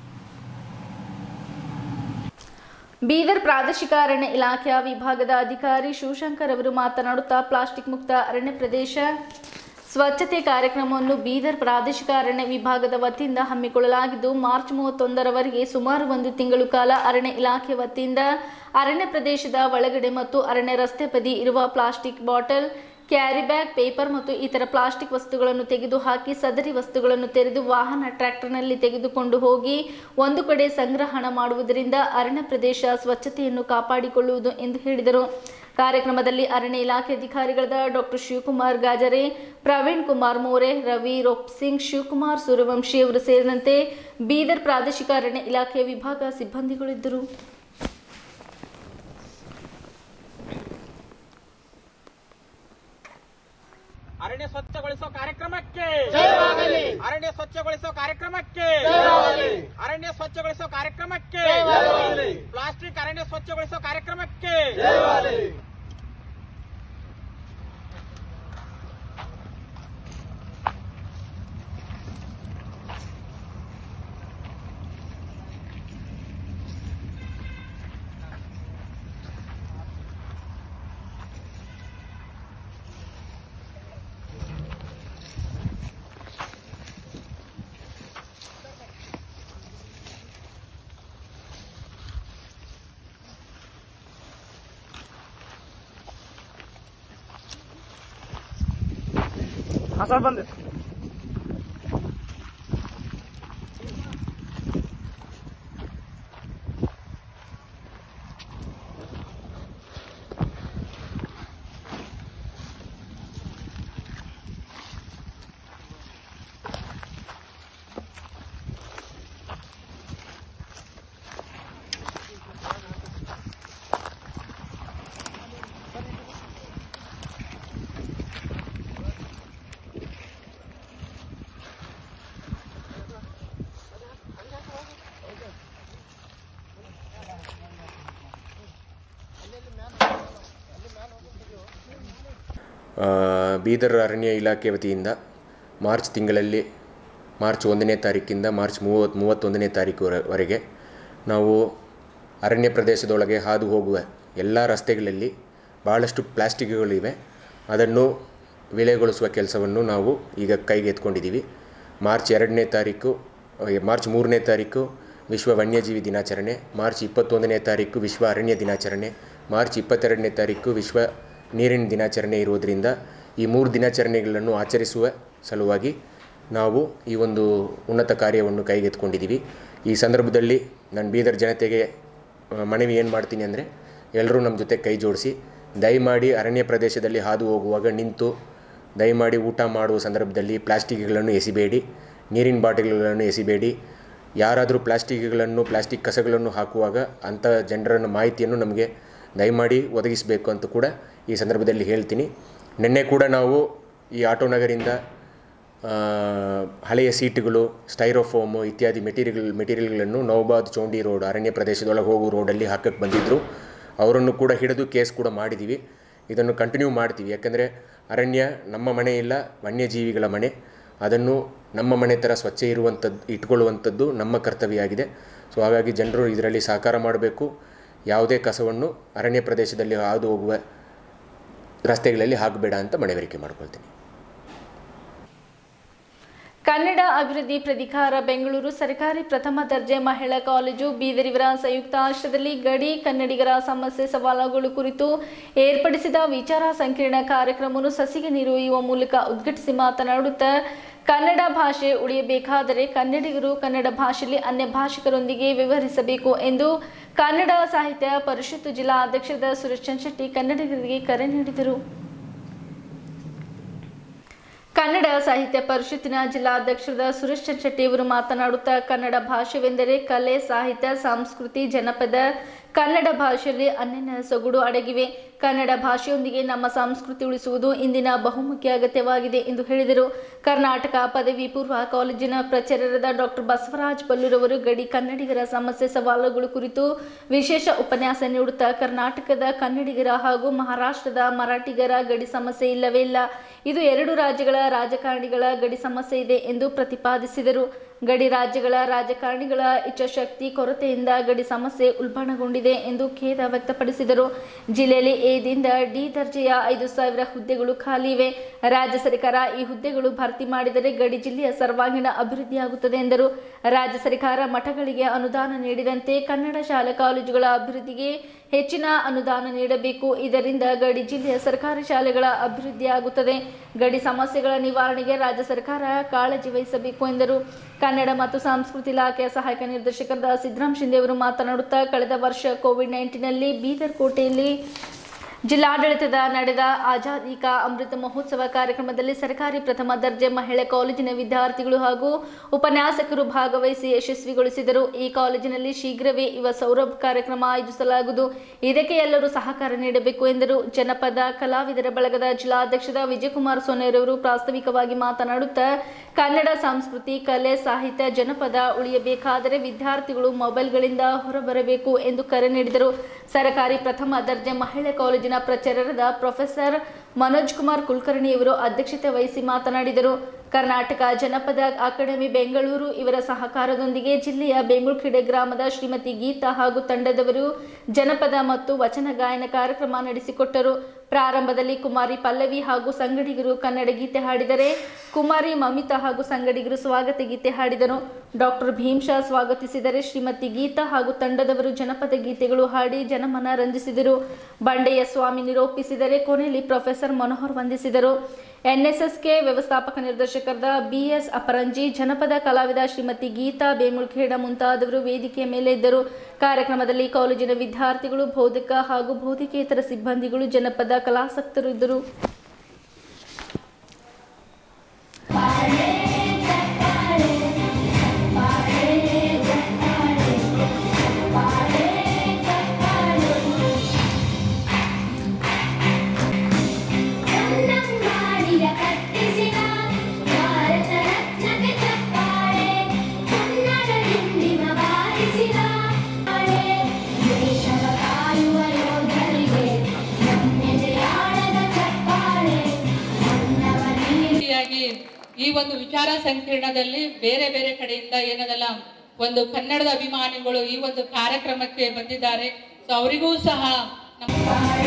ಬೀದರ್ ಪ್ರಾದೇಶಿಕ ಅರಣ್ಯ ಇಲಾಖೆಯ ವಿಭಾಗದ ಅಧಿಕಾರಿ ಶಿವಶಂಕರ್ ಅವರು ಮಾತನಾಡುತ್ತಾ ಪ್ಲಾಸ್ಟಿಕ್ ಮುಕ್ತ ಅರಣ್ಯ ಪ್ರದೇಶ ಸ್ವಚ್ಛತೆ ಕಾರ್ಯಕ್ರಮವನ್ನು ಬೀದರ್ ಪ್ರಾದೇಶಿಕ ಅರಣ್ಯ ವಿಭಾಗದ ವತಿಯಿಂದ ಹಮ್ಮಿಕೊಳ್ಳಲಾಗಿದ್ದು ಮಾರ್ಚ್ ಮೂವತ್ತೊಂದರವರೆಗೆ ಸುಮಾರು ಒಂದು ತಿಂಗಳು ಕಾಲ ಅರಣ್ಯ ಇಲಾಖೆ ವತಿಯಿಂದ ಅರಣ್ಯ ಪ್ರದೇಶದ ಒಳಗಡೆ ಮತ್ತು ಅರಣ್ಯ ರಸ್ತೆ ಬದಿ ಇರುವ plastic bottle carry bag paper ಮತ್ತು ಇತರ ಪ್ಲಾಸ್ಟಿಕ್ ವಸ್ತುಗಳನ್ನು ತೆಗೆದುಹಾಕಿ ಸದರಿ ವಸ್ತುಗಳನ್ನು ತೆರೆದು ವಾಹನ ಟ್ರ್ಯಾಕ್ಟರ್ನಲ್ಲಿ ತೆಗೆದುಕೊಂಡು ಹೋಗಿ ಒಂದು ಕಡೆ ಸಂಗ್ರಹಣ ಮಾಡುವುದರಿಂದ ಅರಣ್ಯ ಪ್ರದೇಶ ಸ್ವಚ್ಛತೆಯನ್ನು ಕಾಪಾಡಿಕೊಳ್ಳುವುದು ಎಂದು ಹೇಳಿದರು ಕಾರ್ಯಕ್ರಮದಲ್ಲಿ ಅರಣ್ಯ ಇಲಾಖೆ ಅಧಿಕಾರಿಗಳಾದ ಡಾಕ್ಟರ್ ಶಿವಕುಮಾರ್ ಗಾಜರೆ ಪ್ರವೀಣ್ ಕುಮಾರ್ ಮೋರೆ ರವಿ ರೋಪ್ ಸಿಂಗ್ ಶಿವಕುಮಾರ್ ಸೂರ್ಯವಂಶಿ ಅವರು ಸೇರಿದಂತೆ ಬೀದರ್ ಪ್ರಾದೇಶಿಕ ಅರಣ್ಯ ಇಲಾಖೆಯ ವಿಭಾಗ ಸಿಬ್ಬಂದಿಗಳಿದ್ದರು ಅರಣ್ಯ ಸ್ವಚ್ಛಗೊಳಿಸೋ ಕಾರ್ಯಕ್ರಮಕ್ಕೆ ಅರಣ್ಯ ಸ್ವಚ್ಛಗೊಳಿಸೋ ಕಾರ್ಯಕ್ರಮಕ್ಕೆ ಅರಣ್ಯ ಸ್ವಚ್ಛಗೊಳಿಸೋ ಕಾರ್ಯಕ್ರಮಕ್ಕೆ ಪ್ಲಾಸ್ಟಿಕ್ ಅರಣ್ಯ ಸ್ವಚ್ಛಗೊಳಿಸೋ ಕಾರ್ಯಕ್ರಮಕ್ಕೆ ಆ, ಬೀದರ್ ಅರಣ್ಯ ಇಲಾಖೆ ವತಿಯಿಂದ ಮಾರ್ಚ್ ತಿಂಗಳಲ್ಲಿ ಮಾರ್ಚ್ ಒಂದನೇ ತಾರೀಕಿಂದ ಮಾರ್ಚ್ ಮೂವತ್ತು ಮೂವತ್ತೊಂದನೇ ತಾರೀಕು ವರೆಗೆ ನಾವು ಅರಣ್ಯ ಪ್ರದೇಶದೊಳಗೆ ಹಾದು ಹೋಗುವ ಎಲ್ಲ ರಸ್ತೆಗಳಲ್ಲಿ ಭಾಳಷ್ಟು ಪ್ಲಾಸ್ಟಿಕ್ಗಳಿವೆ ಅದನ್ನು ವಿಲೆಗೊಳಿಸುವ ಕೆಲಸವನ್ನು ನಾವು ಈಗ ಕೈಗೆ ಎತ್ಕೊಂಡಿದ್ದೀವಿ ಮಾರ್ಚ್ ಎರಡನೇ ತಾರೀಕು ಅ, ಮಾರ್ಚ್ ಮೂರನೇ ತಾರೀಕು ವಿಶ್ವ ವನ್ಯಜೀವಿ ದಿನಾಚರಣೆ ಮಾರ್ಚ್ ಇಪ್ಪತ್ತೊಂದನೇ ತಾರೀಕು ವಿಶ್ವ ಅರಣ್ಯ ದಿನಾಚರಣೆ ಮಾರ್ಚ್ ಇಪ್ಪತ್ತೆರಡನೇ ತಾರೀಕು ವಿಶ್ವ ನೀರಿನ ದಿನಾಚರಣೆ ಇರುವುದರಿಂದ ಈ ಮೂರು ದಿನಾಚರಣೆಗಳನ್ನು ಆಚರಿಸುವ ಸಲುವಾಗಿ ನಾವು ಈ ಒಂದು ಉನ್ನತ ಕಾರ್ಯವನ್ನು ಕೈಗೆತ್ಕೊಂಡಿದ್ದೀವಿ ಈ ಸಂದರ್ಭದಲ್ಲಿ ನಾನು ಬೀದರ್ ಜನತೆಗೆ ಆ, ಮನವಿ ಏನು ಮಾಡ್ತೀನಿ ಅಂದರೆ ಎಲ್ಲರೂ ನಮ್ಮ ಜೊತೆ ಕೈ ಜೋಡಿಸಿ ದಯಮಾಡಿ ಅರಣ್ಯ ಪ್ರದೇಶದಲ್ಲಿ ಹಾದು ಹೋಗುವಾಗ ನಿಂತು ದಯಮಾಡಿ ಊಟ ಮಾಡುವ ಸಂದರ್ಭದಲ್ಲಿ ಪ್ಲಾಸ್ಟಿಕ್ಗಳನ್ನು ಎಸಿಬೇಡಿ ನೀರಿನ ಬಾಟಲ್ಗಳನ್ನು ಎಸಿಬೇಡಿ ಯಾರಾದರೂ ಪ್ಲಾಸ್ಟಿಕ್ಗಳನ್ನು ಪ್ಲಾಸ್ಟಿಕ್ ಕಸಗಳನ್ನು ಹಾಕುವಾಗ ಅಂಥ ಜನರನ್ನು ಮಾಹಿತಿಯನ್ನು ನಮಗೆ ದಯಮಾಡಿ ಒದಗಿಸಬೇಕು ಅಂತ ಕೂಡ ಈ ಸಂದರ್ಭದಲ್ಲಿ ಹೇಳ್ತೀನಿ ನಿನ್ನೆ ಕೂಡ ನಾವು ಈ ಆಟೋ ನಗರಿಂದ ಆ, ಹಳೆಯ ಸೀಟುಗಳು ಸ್ಟೈರೋಫೋಮು ಇತ್ಯಾದಿ ಮೆಟೀರಿಯಲ್ ಮೆಟೀರಿಯಲ್ಗಳನ್ನು ನವಬಾದ್ ಚೌಂಡಿ ರೋಡ್ ಅರಣ್ಯ ಪ್ರದೇಶದೊಳಗೆ ಹೋಗೋ ರೋಡಲ್ಲಿ ಹಾಕಕ್ಕೆ ಬಂದಿದ್ದರು ಅವರನ್ನು ಕೂಡ ಹಿಡಿದು ಕೇಸ್ ಕೂಡ ಮಾಡಿದ್ದೀವಿ ಇದನ್ನು ಕಂಟಿನ್ಯೂ ಮಾಡ್ತೀವಿ ಯಾಕಂದರೆ ಅರಣ್ಯ ನಮ್ಮ ಮನೆ ಇಲ್ಲ ವನ್ಯಜೀವಿಗಳ ಮನೆ ಅದನ್ನು ನಮ್ಮ ಮನೆ ಥರ ಸ್ವಚ್ಛ ಇರುವಂಥದ್ದು ಇಟ್ಕೊಳ್ಳುವಂಥದ್ದು ನಮ್ಮ ಕರ್ತವ್ಯ ಆಗಿದೆ ಸೊ ಹಾಗಾಗಿ ಜನರು ಇದರಲ್ಲಿ ಸಹಕಾರ ಮಾಡಬೇಕು ಯಾವುದೇ ಕಸವನ್ನು ಅರಣ್ಯ ಪ್ರದೇಶದಲ್ಲಿ ಹಾದು ಹೋಗುವ ರಸ್ತೆಗಳಲ್ಲಿ ಹಾಕಬೇಡ ಅಂತ ಮನವರಿಕೆ ಮಾಡ್ಕೊಳ್ತೀನಿ ಕನ್ನಡ ಅಭಿವೃದ್ಧಿ ಪ್ರಾಧಿಕಾರ ಬೆಂಗಳೂರು ಸರ್ಕಾರಿ ಪ್ರಥಮ ದರ್ಜೆ ಮಹಿಳಾ ಕಾಲೇಜು ಬೀದರಿವರ ಸಂಯುಕ್ತ ಆಶ್ರಯದಲ್ಲಿ ಗಡಿ ಕನ್ನಡಿಗರ ಸಮಸ್ಯೆ ಸವಾಲುಗಳು ಕುರಿತು ಏರ್ಪಡಿಸಿದ ವಿಚಾರ ಸಂಕಿರಣ ಕಾರ್ಯಕ್ರಮವನ್ನು ಸಸಿಗೆ ನೀರುಯ್ಯುವ ಮೂಲಕ ಉದ್ಘಾಟಿಸಿ ಮಾತನಾಡುತ್ತಾ ಕನ್ನಡ ಭಾಷೆ ಉಳಿಯಬೇಕಾದರೆ ಕನ್ನಡಿಗರು ಕನ್ನಡ ಭಾಷೆಯಲ್ಲಿ ಅನ್ಯ ಭಾಷಿಕರೊಂದಿಗೆ ವ್ಯವಹರಿಸಬೇಕು ಎಂದು ಕನ್ನಡ ಸಾಹಿತ್ಯ ಪರಿಷತ್ತು ಜಿಲ್ಲಾ ಅಧ್ಯಕ್ಷರಾದ ಸುರೇಶ್ ಚಂದ್ರಶೆಟ್ಟಿ ಕನ್ನಡಿಗರಿಗೆ ಕರೆ ನೀಡಿದರು ಕನ್ನಡ ಸಾಹಿತ್ಯ ಪರಿಷತ್ತಿನ ಜಿಲ್ಲಾಧ್ಯಕ್ಷರಾದ ಸುರೇಶ್ ಚಂದ್ರಶೆಟ್ಟಿ ಅವರು ಮಾತನಾಡುತ್ತಾ ಕನ್ನಡ ಭಾಷೆವೆಂದರೆ ಕಲೆ ಸಾಹಿತ್ಯ ಸಂಸ್ಕೃತಿ ಜನಪದ ಕನ್ನಡ ಭಾಷೆಯಲ್ಲಿ ಅನ್ಯನ ಸೊಗಡು ಅಡಗಿವೆ ಕನ್ನಡ ಭಾಷೆಯೊಂದಿಗೆ ನಮ್ಮ ಸಂಸ್ಕೃತಿ ಉಳಿಸುವುದು ಇಂದಿನ ಬಹುಮುಖ್ಯ ಅಗತ್ಯವಾಗಿದೆ ಎಂದು ಹೇಳಿದರು ಕರ್ನಾಟಕ ಪದವಿ ಪೂರ್ವ ಕಾಲೇಜಿನ ಪ್ರಾಚಾರ್ಯರಾದ ಡಾಕ್ಟರ್ ಬಸವರಾಜ್ ಬಲ್ಲೂರವರು ಗಡಿ ಕನ್ನಡಿಗರ ಸಮಸ್ಯೆ ಸವಾಲುಗಳು ಕುರಿತು ವಿಶೇಷ ಉಪನ್ಯಾಸ ನೀಡುತ್ತಾ ಕರ್ನಾಟಕದ ಕನ್ನಡಿಗರ ಹಾಗೂ ಮಹಾರಾಷ್ಟ್ರದ ಮರಾಠಿಗರ ಗಡಿ ಸಮಸ್ಯೆ ಇಲ್ಲವೇ ಇಲ್ಲ ಇದು ಎರಡು ರಾಜ್ಯಗಳ ರಾಜಕಾರಣಿಗಳ ಗಡಿ ಸಮಸ್ಯೆ ಇದೆ ಎಂದು ಪ್ರತಿಪಾದಿಸಿದರು ಗಡಿ ರಾಜ್ಯಗಳ ರಾಜಕಾರಣಿಗಳ ಇಚ್ಛಾಶಕ್ತಿ ಕೊರತೆಯಿಂದ ಗಡಿ ಸಮಸ್ಯೆ ಉಲ್ಬಣಗೊಂಡಿದೆ ಎಂದು ಖೇದ ವ್ಯಕ್ತಪಡಿಸಿದರು ಜಿಲ್ಲೆಯಲ್ಲಿ ಎದಿಂದ ಡಿ ದರ್ಜೆಯ ಐದು ಸಾವಿರ ಹುದ್ದೆಗಳು ಖಾಲಿ ಇವೆ ರಾಜ್ಯ ಸರ್ಕಾರ ಈ ಹುದ್ದೆಗಳು ಭರ್ತಿ ಮಾಡಿದರೆ ಗಡಿ ಜಿಲ್ಲೆಯ ಸರ್ವಾಂಗೀಣ ಅಭಿವೃದ್ಧಿಯಾಗುತ್ತದೆ ಎಂದರು ರಾಜ್ಯ ಸರ್ಕಾರ ಮಠಗಳಿಗೆ ಅನುದಾನ ನೀಡಿದಂತೆ ಕನ್ನಡ ಶಾಲಾ ಕಾಲೇಜುಗಳ ಅಭಿವೃದ್ಧಿಗೆ ಹೆಚ್ಚಿನ ಅನುದಾನ ನೀಡಬೇಕು ಇದರಿಂದ ಗಡಿ ಜಿಲ್ಲೆಯ ಸರ್ಕಾರಿ ಶಾಲೆಗಳ ಅಭಿವೃದ್ಧಿಯಾಗುತ್ತದೆ ಗಡಿ ಸಮಸ್ಯೆಗಳ ನಿವಾರಣೆಗೆ ರಾಜ್ಯ ಸರ್ಕಾರ ಕಾಳಜಿ ವಹಿಸಬೇಕು ಎಂದರು ಕನ್ನಡ ಮತ್ತು ಸಂಸ್ಕೃತಿ ಇಲಾಖೆಯ ಸಹಾಯಕ ನಿರ್ದೇಶಕರಾದ ಸಿದ್ದರಾಮ್ ಶಿಂದೆ ಅವರು ಮಾತನಾಡುತ್ತಾ ಕಳೆದ ವರ್ಷ ಕೋವಿಡ್ ನೈನ್ಟೀನಲ್ಲಿ ಬೀದರ್ ಕೋಟೆಯಲ್ಲಿ ಜಿಲ್ಲಾಡಳಿತದ ನಡೆದ ಆಜಾದಿ ಕಾ ಅಮೃತ ಮಹೋತ್ಸವ ಕಾರ್ಯಕ್ರಮದಲ್ಲಿ ಸರ್ಕಾರಿ ಪ್ರಥಮ ದರ್ಜೆ ಮಹಿಳಾ ಕಾಲೇಜಿನ ವಿದ್ಯಾರ್ಥಿಗಳು ಹಾಗೂ ಉಪನ್ಯಾಸಕರು ಭಾಗವಹಿಸಿ ಯಶಸ್ವಿಗೊಳಿಸಿದರು ಈ ಕಾಲೇಜಿನಲ್ಲಿ ಶೀಘ್ರವೇ ಯುವ ಸೌರಭ್ ಕಾರ್ಯಕ್ರಮ ಆಯೋಜಿಸಲಾಗುವುದು ಇದಕ್ಕೆ ಎಲ್ಲರೂ ಸಹಕಾರ ನೀಡಬೇಕು ಎಂದರು ಜನಪದ ಕಲಾವಿದರ ಬಳಗದ ಜಿಲ್ಲಾಧ್ಯಕ್ಷದ ವಿಜಯಕುಮಾರ್ ಸೋನೇರವರು ಪ್ರಾಸ್ತಾವಿಕವಾಗಿ ಮಾತನಾಡುತ್ತಾ ಕನ್ನಡ ಸಂಸ್ಕೃತಿ ಕಲೆ ಸಾಹಿತ್ಯ ಜನಪದ ಉಳಿಯಬೇಕಾದರೆ ವಿದ್ಯಾರ್ಥಿಗಳು ಮೊಬೈಲ್ಗಳಿಂದ ಹೊರಬರಬೇಕು ಎಂದು ಕರೆ ನೀಡಿದರು ಸರ್ಕಾರಿ ಪ್ರಥಮ ದರ್ಜೆ ಮಹಿಳಾ ಕಾಲೇಜಿನ ಪ್ರಚಾರದ ಪ್ರೊಫೆಸರ್ ಮನೋಜ್ ಕುಮಾರ್ ಕುಲಕರ್ಣಿಯವರು ಅಧ್ಯಕ್ಷತೆ ವಹಿಸಿ ಮಾತನಾಡಿದರು ಕರ್ನಾಟಕ ಜನಪದ ಅಕಾಡೆಮಿ ಬೆಂಗಳೂರು ಇವರ ಸಹಕಾರದೊಂದಿಗೆ ಜಿಲ್ಲೆಯ ಬೇಮುಳ್ಖಿಡೆ ಗ್ರಾಮದ ಶ್ರೀಮತಿ ಗೀತಾ ಹಾಗೂ ತಂಡದವರು ಜನಪದ ಮತ್ತು ವಚನ ಗಾಯನ ಕಾರ್ಯಕ್ರಮ ನಡೆಸಿಕೊಟ್ಟರು ಪ್ರಾರಂಭದಲ್ಲಿ ಕುಮಾರಿ ಪಲ್ಲವಿ ಹಾಗೂ ಸಂಗಡಿಗರು ಕನ್ನಡ ಗೀತೆ ಹಾಡಿದರೆ ಕುಮಾರಿ ಮಮಿತಾ ಹಾಗೂ ಸಂಗಡಿಗರು ಸ್ವಾಗತ ಗೀತೆ ಹಾಡಿದರು ಡಾಕ್ಟರ್ ಭೀಮ್ಶಾ ಸ್ವಾಗತಿಸಿದರೆ ಶ್ರೀಮತಿ ಗೀತಾ ಹಾಗೂ ತಂಡದವರು ಜನಪದ ಗೀತೆಗಳು ಹಾಡಿ ಜನಮನ ರಂಜಿಸಿದರು ಬಂಡೆಯ ಸ್ವಾಮಿ ನಿರೂಪಿಸಿದರೆ ಕೊನೆಯಲ್ಲಿ ಪ್ರೊಫೆಸರ್ ಮನೋಹರ್ ವಂದಿಸಿದರು ಎನ್ಎಸ್ಎಸ್ಕೆ ವ್ಯವಸ್ಥಾಪಕ ನಿರ್ದೇಶಕರಾದ ಬಿಎಸ್ ಅಪರಂಜಿ ಜನಪದ ಕಲಾವಿದ ಶ್ರೀಮತಿ ಗೀತಾ ಬೇಮುಳ್ಖೇಡ ಮುಂತಾದವರು ವೇದಿಕೆಯ ಮೇಲೆ ಇದ್ದರು ಕಾರ್ಯಕ್ರಮದಲ್ಲಿ ಕಾಲೇಜಿನ ವಿದ್ಯಾರ್ಥಿಗಳು ಬೋಧಕ ಹಾಗೂ ಬೋಧಕೇತರ ಸಿಬ್ಬಂದಿಗಳು ಜನಪದ ಕಲಾಸಕ್ತರು ಇದ್ದರು ಕನ್ನಂಬಾಡಿಯ ಕಟ್ಟಿಸಿದ ಭಾರತ ರತ್ನಕ್ಕೆ ಚಪ್ಪಾಳೆ ಕನ್ನಡ ಹಿಂದಿನ ಬಾರಿಸಿದ ಬಾಳೆ. ದೇಶವ ಕಾಯುವ ಯೋಧರಿಗೆ ನಮ್ಮೆದೆಯಾಳದ ಚಪ್ಪಾಳೆ ಮನ್ನವ ನೀಡಿ ರೀತಿಯಾಗಿ ಈ ಒಂದು ವಿಚಾರ ಸಂಕಿರಣದಲ್ಲಿ ಬೇರೆ ಬೇರೆ ಕಡೆಯಿಂದ ಏನದಲ್ಲ ಒಂದು ಕನ್ನಡದ ಅಭಿಮಾನಿಗಳು ಈ ಒಂದು ಕಾರ್ಯಕ್ರಮಕ್ಕೆ ಬಂದಿದ್ದಾರೆ ಸೊ ಅವರಿಗೂ ಸಹ ನಮ್ಮ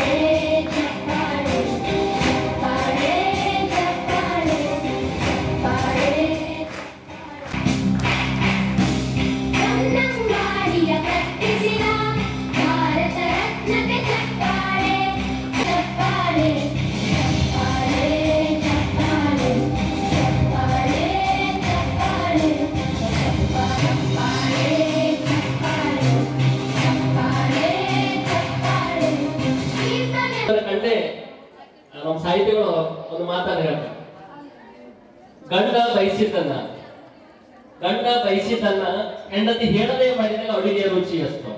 ಕನ್ನಂಬಾಡಿಯ ಕಟ್ಟಿಸಿದ ಭಾರತ ರತ್ನಕ್ಕೆ ಚಪ್ಪಾಳೆ ಚಪ್ಪಾಳೆ ಚಪ್ಪಾಳೆ ಚಪ್ಪಾಳೆ ಚಪ್ಪಾಳೆ ಚಪ್ಪಾಳೆ ಚಪ್ಪಾಳೆ ಚಪ್ಪಾಳೆ ಚಪ್ಪಾಳೆ ಚಪ್ಪಾಳೆ ಕೀರ್ತನೆ ಅದರ ಕಂಡೆ ನಮ್ಮ ಸಾಹಿತಿಗಳು ಒಂದು ಮಾತನ್ನ ಹೇಳ್ತಾರೆ ಗಂಡ ಬಯಸಿದ್ದನ್ನ ಗಂಡ ಬಯಸಿದ್ದನ್ನ ಹೆಂಡತಿ ಹೇಳದೆ ಮಾಡಿದಾಗ ಅಡುಗೆ ರುಚಿ ಅಷ್ಟು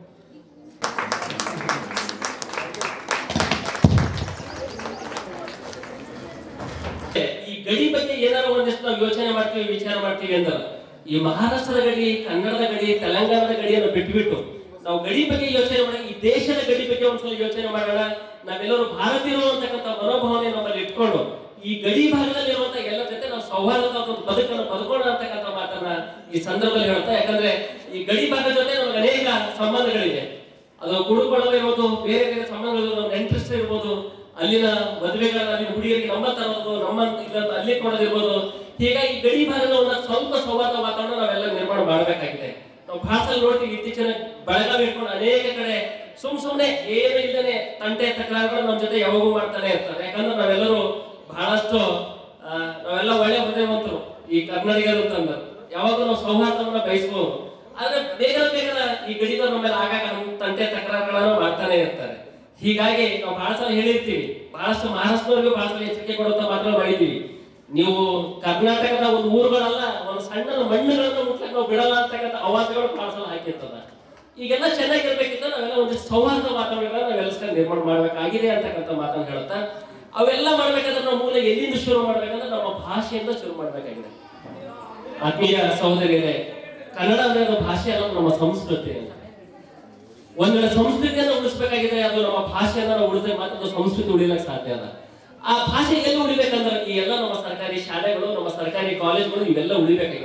ಈ ಗಡಿ ಬಗ್ಗೆ ಏನಾರ ಒಂದಿಷ್ಟು ನಾವು ಯೋಚನೆ ಮಾಡ್ತೀವಿ ವಿಚಾರ ಮಾಡ್ತೀವಿ ಅಂತ ಈ ಮಹಾರಾಷ್ಟ್ರದ ಗಡಿ ಕನ್ನಡದ ಗಡಿ ತೆಲಂಗಾಣದ ಗಡಿಯನ್ನು ಬಿಟ್ಬಿಟ್ಟು ನಾವು ಗಡಿ ಬಗ್ಗೆ ಯೋಚನೆ ಮಾಡೋಣ ಈ ದೇಶದ ಗಡಿ ಬಗ್ಗೆ ಒಂದ್ಸಲ ಯೋಚನೆ ಮಾಡೋಣ ನಾವೆಲ್ಲರೂ ಭಾರತೀಯರು ಅಂತಕ್ಕಂಥ ಮನೋಭಾವನೆ ನಮ್ಮಲ್ಲಿ ಇಟ್ಕೊಂಡು ಈ ಗಡಿ ಭಾಗದಲ್ಲಿರುವಂತ ಎಲ್ಲರ ಜೊತೆ ನಾವು ಸೌಹಾರ್ದದ ಒಂದು ಬದುಕನ್ನು ಬದುಕೋಣ ಅಂತಕ್ಕಂಥ ಮಾತನ್ನ ಈ ಸಂದರ್ಭದಲ್ಲಿ ಹೇಳ್ತಾ ಯಾಕಂದ್ರೆ ಈ ಗಡಿ ಭಾಗದ ಜೊತೆ ನಮಗೆ ಅನೇಕ ಸಂಬಂಧಗಳಿವೆ ಅದು ಕುಡುಕೊಳ್ಳೋದಿರ್ಬೋದು ಬೇರೆ ಬೇರೆ ಸಂಬಂಧಗಳು ನೆಂಟ್ರಿಸ್ಟ್ ಇರ್ಬೋದು ಅಲ್ಲಿನ ಮದುವೆಗಳ ಅಲ್ಲಿನ ಹುಡುಗಿಯರಿಗೆ ನಮ್ಮ ತರೋದು ನಮ್ಮ ಇಲ್ಲ ಅಲ್ಲಿ ಕೊಡೋದಿರ್ಬೋದು ಹೀಗಾಗಿ ಗಡಿ ಭಾಗದ ಒಂದು ಸ್ವಲ್ಪ ಸೌಹಾರ್ದ ವಾತಾವರಣ ನಾವೆಲ್ಲ ನಿರ್ಮಾಣ ಮಾಡಬೇಕಾಗಿದೆ ನಾವು ಭಾರತದಲ್ಲಿ ನೋಡ್ತೀವಿ ಇತ್ತೀಚಿನ ಬೆಳಗಾವಿ ಇಟ್ಕೊಂಡು ಅನೇಕ ಕಡೆ ಸುಮ್ ಸುಮ್ನೆ ಏನು ಇಲ್ಲದೆ ತಂಟೆ ತಕರಾರುಗಳು ನಮ್ಮ ಜೊತೆ ಯಾವಾಗೂ ಮಾಡ್ತಾನೆ ಇರ್ತಾರೆ ಯಾಕಂದ್ರೆ ನಾವೆಲ್ಲರೂ ಬಹಳಷ್ಟು ಆ, ನಾವೆಲ್ಲ ಒಳ್ಳೆ ಹೃದಯವಂತರು ಈ ಕನ್ನಡಿಗರು ಅಂತಂದ್ರೆ ಯಾವಾಗ ನಾವು ಸೌಹಾರ್ದವನ್ನ ಬಯಸ್ಬೋದು ಆದ್ರೆ ಬೇಗ ಬೇಗ ಈ ಗಡಿಗಳು ನಮ್ಮ ಮೇಲೆ ಆಗಾಗ ನಮ್ಮ ತಂಟೆ ತಕರಾರುಗಳನ್ನು ಮಾಡ್ತಾನೆ ಇರ್ತಾರೆ ಹೀಗಾಗಿ ನಾವು ಬಹಳ ಸಲ ಹೇಳಿರ್ತೀವಿ ಬಹಳಷ್ಟು ಮಹಾರಾಷ್ಟ್ರದವರಿಗೂ ಬಹಳ ಸಲ ಎಚ್ಚರಿಕೆ ಕೊಡುವಂತ ಮಾತ್ರ ಮಾಡಿದ್ದೀವಿ ನೀವು ಕರ್ನಾಟಕದ ಒಂದು ಊರುಗಳಲ್ಲ ಒಂದು ಸಣ್ಣ ಮಣ್ಣುಗಳನ್ನು ಮುಟ್ಲಕ್ಕೆ ನಾವು ಬಿಡಲ್ಲ ಅಂತಕ್ಕಂಥ ಅವಾಜಗಳು ಬಹಳ ಸಲ ಹಾಕಿರ್ತದ ಈಗೆಲ್ಲ ಚೆನ್ನಾಗಿರ್ಬೇಕಿತ್ತು ನಾವೆಲ್ಲ ಒಂದು ಸೌಹಾರ್ದ ವಾತಾವರಣಗಳನ್ನ ನಾವೆಲ್ಲ ನಿರ್ಮಾಣ ಮಾಡಬೇಕಾಗಿದೆ ಅಂತಕ್ಕಂಥ ಮಾತನ್ನು ಹೇಳುತ್ತಾ ಅವೆಲ್ಲ ಮಾಡ್ಬೇಕಾದ್ರೆ ನಾವು ಮೂಲ ಎಲ್ಲಿಂದ ಶುರು ಮಾಡ್ಬೇಕಂದ್ರೆ ನಮ್ಮ ಭಾಷೆಯಿಂದ ಶುರು ಮಾಡ್ಬೇಕಾಗಿದೆ ಆತ್ಮೀಯ ಸಹೋದರಿಯರೇ ಕನ್ನಡ ಅಂದ್ರೆ ಅದು ಭಾಷೆ ಅಲ್ಲ ನಮ್ಮ ಸಂಸ್ಕೃತಿ ಅಂತ ಒಂದ್ ವೇಳೆ ಸಂಸ್ಕೃತಿಯನ್ನು ಉಳಿಸ್ಬೇಕಾಗಿದೆ ಅದು ನಮ್ಮ ಭಾಷೆಯನ್ನ ನಾವು ಉಳಿದ್ರೆ ಮಾತ್ರ ಅದು ಸಂಸ್ಕೃತಿ ಉಳಿಲಕ್ಕೆ ಸಾಧ್ಯ ಅಲ್ಲ ಆ ಭಾಷೆ ಎಲ್ಲಿ ಉಳಿಬೇಕಂದ್ರೆ ಈ ಎಲ್ಲ ನಮ್ಮ ಸರ್ಕಾರಿ ಶಾಲೆಗಳು ನಮ್ಮ ಸರ್ಕಾರಿ ಕಾಲೇಜುಗಳು ಇವೆಲ್ಲ ಉಳಿಬೇಕಾಗಿದೆ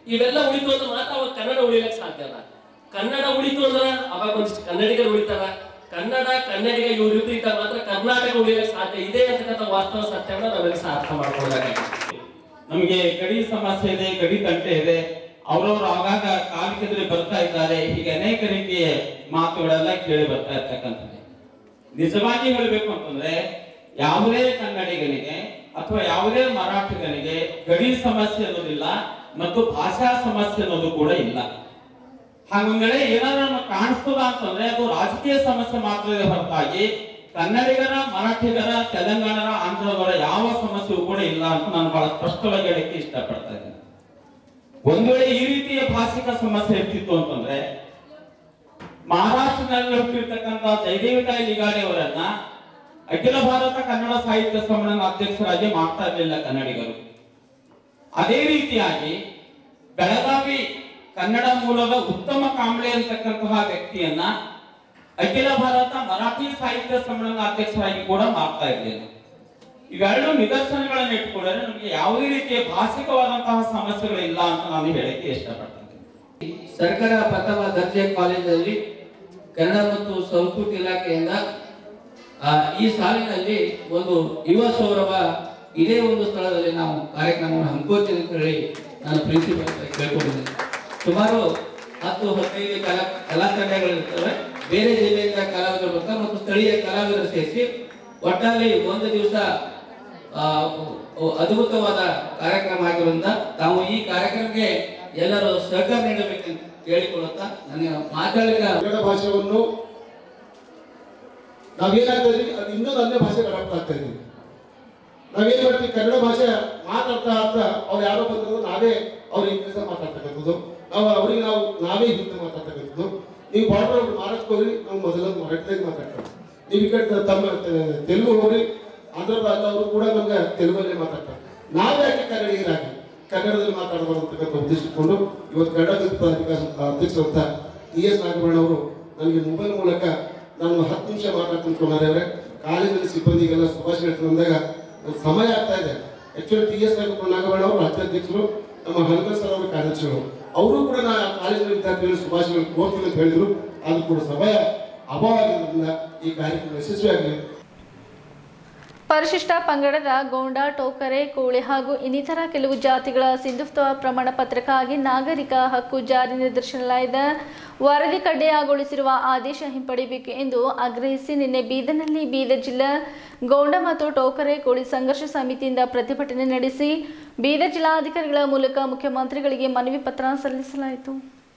ಇವೆಲ್ಲ ಉಳಿತು ಅಂದ್ರೆ ಮಾತ್ರ ಅವಾಗ ಕನ್ನಡ ಉಳಿಲಕ್ಕೆ ಸಾಧ್ಯ ಅಲ್ಲ ಕನ್ನಡ ಉಳಿತು ಅಂದ್ರೆ ಅವಾಗ ಒಂದಿಷ್ಟು ಕನ್ನಡಿಗರು ಉಳಿತಾರ ಕನ್ನಡ ಕನ್ನಡಿಗ ಇವರಿಬ್ರು ಇದ್ದಾಗ ಮಾತ್ರ ಕರ್ನಾಟಕ ಉಳಿಯಕ್ಕೆ ಸಾಧ್ಯ ಇದೆ ಅಂತಕ್ಕಂಥ ವಾಸ್ತವ ಸತ್ಯವನ್ನ ನಾವೆಲ್ಲ ಸಹ ಅರ್ಥ ಮಾಡ್ಕೊಳ್ಬೇಕಾಗಿದೆ ನಮಗೆ ಗಡಿ ಸಮಸ್ಯೆ ಇದೆ ಗಡಿ ತಂಟೆ ಇದೆ ಅವರವರು ಆಗಾಗ ಕಾಲಿಕೆದ್ರೆ ಬರ್ತಾ ಇದ್ದಾರೆ ಹೀಗೆ ಅನೇಕ ರೀತಿಯ ಮಾತುಗಳೆಲ್ಲ ಕೇಳಿ ಬರ್ತಾ ಇರ್ತಕ್ಕಂಥದ್ದು ನಿಜವಾಗಿ ಹೇಳಬೇಕು ಅಂತಂದ್ರೆ ಯಾವುದೇ ಕನ್ನಡಿಗನಿಗೆ ಅಥವಾ ಯಾವುದೇ ಮರಾಠಿಗನಿಗೆ ಗಡಿ ಸಮಸ್ಯೆ ಅನ್ನೋದಿಲ್ಲ ಮತ್ತು ಭಾಷಾ ಸಮಸ್ಯೆ ಅನ್ನೋದು ಕೂಡ ಇಲ್ಲ ಹಾಗೊಂದ್ ವೇಳೆ ಏನಾದ್ರು ನಮಗೆ ಕಾಣಿಸ್ತದ ಅಂತಂದ್ರೆ ಅದು ರಾಜಕೀಯ ಸಮಸ್ಯೆ ಮಾತ್ರ ಇದೆ ಹೊರತಾಗಿ ಕನ್ನಡಿಗರ ಮರಾಠಿಗರ ತೆಲಂಗಾಣರ ಆಂಧ್ರದವರ ಯಾವ ಸಮಸ್ಯೆಯೂ ಕೂಡ ಇಲ್ಲ ಅಂತ ನಾನು ಬಹಳ ಸ್ಪಷ್ಟವಾಗಿ ಹೇಳಕ್ಕೆ ಇಷ್ಟಪಡ್ತಾ ಇದ್ದೇನೆ ಒಂದ್ ವೇಳೆ ಈ ರೀತಿಯ ಭಾಷಿಕ ಸಮಸ್ಯೆ ಇರ್ತಿತ್ತು ಅಂತಂದ್ರೆ ಮಹಾರಾಷ್ಟ್ರದಲ್ಲಿ ಹುಟ್ಟಿರ್ತಕ್ಕಂಥ ಜಯದೇವಿಕಾಯಿ ಲಿಗಾಡೆ ಅವರನ್ನ ಅಖಿಲ ಭಾರತ ಕನ್ನಡ ಸಾಹಿತ್ಯ ಸಮ್ಮೇಳನ ಅಧ್ಯಕ್ಷರಾಗಿ ಮಾಡ್ತಾ ಇರಲಿಲ್ಲ ಕನ್ನಡಿಗರು ಅದೇ ರೀತಿಯಾಗಿ ಬೆಳಗಾವಿ ಕನ್ನಡ ಮೂಲದ ಉತ್ತಮ ಕಾಂಬ್ಳೆ ಅಂತಕ್ಕಂತಹ ವ್ಯಕ್ತಿಯನ್ನ ಅಖಿಲ ಭಾರತ ಮರಾಠಿ ಸಾಹಿತ್ಯ ಸಮ್ಮೇಳನ ಅಧ್ಯಕ್ಷರಾಗಿ ಕೂಡ ಮಾಡ್ತಾ ಇರಲಿಲ್ಲ ಇವೆರಡು ನಿದರ್ಶನಗಳನ್ನು ಇಟ್ಕೊಂಡ್ರೆ ನಮಗೆ ಯಾವುದೇ ರೀತಿಯ ಭಾಷಿಕವಾದಂತಹ ಸಮಸ್ಯೆಗಳಿಲ್ಲ ಅಂತ ನಾನು ಹೇಳಕ್ಕೆ ಇಷ್ಟಪಡ್ತೇನೆ ಸರ್ಕಾರ ಪ್ರಥಮ ದರ್ಜೆ ಕಾಲೇಜಲ್ಲಿ ಕನ್ನಡ ಮತ್ತು ಸಂಸ್ಕೃತಿ ಇಲಾಖೆಯಿಂದ ಆ, ಈ ಸಾಲಿನಲ್ಲಿ ಒಂದು ಯುವ ಸೌರಭ ಇದೇ ಒಂದು ಸ್ಥಳದಲ್ಲಿ ನಾವು ಕಾರ್ಯಕ್ರಮವನ್ನು ಹಮ್ಮಿಕೊಳ್ತೀವಿ ಅಂತ ಹೇಳಿ ನಾನು ಪ್ರಿನ್ಸಿಪಲ್ ಕೇಳ್ಕೊಂಡಿದ್ದೇನೆ ಸುಮಾರು ಹತ್ತು ಹದಿನೈದು ಕಲಾ ಕಲಾ ತಂಡಗಳಿರ್ತವೆ ಬೇರೆ ಜಿಲ್ಲೆಯಿಂದ ಕಲಾವಿದರು ಬರ್ತಾರೆ ಮತ್ತು ಸ್ಥಳೀಯ ಕಲಾವಿದರು ಸೇರಿಸಿ ಒಟ್ಟಾಗಿ ಒಂದು ದಿವಸ ಆ, ಅದ್ಭುತವಾದ ಕಾರ್ಯಕ್ರಮ ಆಗಿರೋದ್ರಿಂದ ತಾವು ಈ ಕಾರ್ಯಕ್ರಮಕ್ಕೆ ಎಲ್ಲರೂ ಸಹಕಾರ ನೀಡಬೇಕಂತ ಕೇಳಿಕೊಳ್ಳುತ್ತಾ ನನಗೆ ಮಾತಾಡಲಿಕ್ಕೆ ಕನ್ನಡ ಭಾಷೆಯನ್ನು ನಾವೇನಾಗ್ತಾ ಇದೀವಿ ಅದು ಇನ್ನೊಂದು ಅನ್ಯ ಭಾಷೆಗೆ ಅಡಾಪ್ಟ್ ಆಗ್ತಾ ಇದೀವಿ ನಾವೇನ್ ಮಾಡ್ತೀವಿ ಕನ್ನಡ ಭಾಷೆ ಮಾತಾಡ್ತಾ ಅಂತ ಅವ್ರು ಯಾರೋ ಬಂದ್ರು ನಾವೇ ಅವ್ರ ಇಂಗ್ಲೀಷ್ ಮಾತಾಡ್ತಕ್ಕಂಥದ್ದು ನಾವು ಅವ್ರಿಗೆ ನಾವು ನಾವೇ ಹಿಂದಿ ಮಾತಾಡ್ತಕ್ಕಂಥದ್ದು ನೀವು ಬಾರ್ಡರ್ ಮಹಾರಾಷ್ಟ್ರ ಹೋಗ್ರಿ ನಾವು ಮೊದಲ ಮರಾಠಿದಾಗ ಮಾತಾಡ್ತಾರೆ ನೀವು ಈ ಕಡೆ ತಮ್ಮ ತೆ- ತೆಲುಗು ಹೋಗ್ರಿ ಆಂಧ್ರ ಅವರು ಕೂಡ ನಮ್ಗೆ ತೆಲುಗಲ್ಲೇ ಮಾತಾಡ್ತಾರೆ ನಾವೇ ಯಾಕೆ ಕನ್ನಡಿಗರಾಗಿ ಕನ್ನಡದಲ್ಲಿ ಮಾತಾಡಬಾರ್ದು ಅಂತಕ್ಕಂಥ ಉದ್ದೇಶ ಇಟ್ಕೊಂಡು ಇವತ್ತು ಕನ್ನಡ ಪ್ರಾಧಿಕಾರ ಅಧ್ಯಕ್ಷರಂತ ಟಿ ಎಸ್ ನಾಗಭರಣ ಅವರು ನನಗೆ ಮೊಬೈಲ್ ಮೂಲಕ ನಾನು ಹತ್ತು ನಿಮಿಷ ಮಾತಾಡ್ತಿರ್ಕೊಂಡ್ರೆ ಕಾಲೇಜಲ್ಲಿ ಸಿಬ್ಬಂದಿಗೆಲ್ಲ ಶುಭಾಶಯ ಹೇಳ್ತೀನಿ ಅಂದಾಗ ನಂಗೆ ಸಮಯ ಆಗ್ತಾ ಇದೆ ಆಕ್ಚುಲಿ ಟಿ ಎಸ್ ನಾಗಭರಣ ಅವರು ರಾಜ್ಯಾಧ್ಯಕ್ಷರು ನಮ್ಮ ಹನುಮಂತ ಸರ್ ಅವರ ಕಾರ್ಯದರ್ಶಿಗಳು ಅವರು ಕೂಡ ನಾ ಕಾಲೇಜಿನ ವಿದ್ಯಾರ್ಥಿಗಳು ಶುಭಾಶಯಗಳು ಕೋರ್ತೀನಿ ಅಂತ ಹೇಳಿದ್ರು ಅದು ಕೂಡ ಸಮಯ ಅಭಾವ ಆಗಿರೋದ್ರಿಂದ ಈ ಕಾರ್ಯಕ್ರಮ ಯಶಸ್ವಿಯಾಗಲಿ ಪರಿಶಿಷ್ಟ ಪಂಗಡದ ಗೋಂಡ ಟೋಕರೆ ಕೋಳಿ ಹಾಗೂ ಇನ್ನಿತರ ಕೆಲವು ಜಾತಿಗಳ ಸಿಂಧುತ್ವ ಪ್ರಮಾಣ ಪತ್ರಕ್ಕಾಗಿ ನಾಗರಿಕ ಹಕ್ಕು ಜಾರಿ ನಿರ್ದೇಶನಾಲಯದ ವರದಿ ಕಡ್ಡಾಯಗೊಳಿಸಿರುವ ಆದೇಶ ಹಿಂಪಡೆಯಬೇಕು ಎಂದು ಆಗ್ರಹಿಸಿ ನಿನ್ನೆ ಬೀದರ್ನಲ್ಲಿ ಬೀದರ್ ಜಿಲ್ಲಾ ಗೋಂಡ ಮತ್ತು ಟೋಕರೆ ಕೋಳಿ ಸಂಘರ್ಷ ಸಮಿತಿಯಿಂದ ಪ್ರತಿಭಟನೆ ನಡೆಸಿ ಬೀದರ್ ಜಿಲ್ಲಾಧಿಕಾರಿಗಳ ಮೂಲಕ ಮುಖ್ಯಮಂತ್ರಿಗಳಿಗೆ ಮನವಿ ಪತ್ರ ಸಲ್ಲಿಸಲಾಯಿತು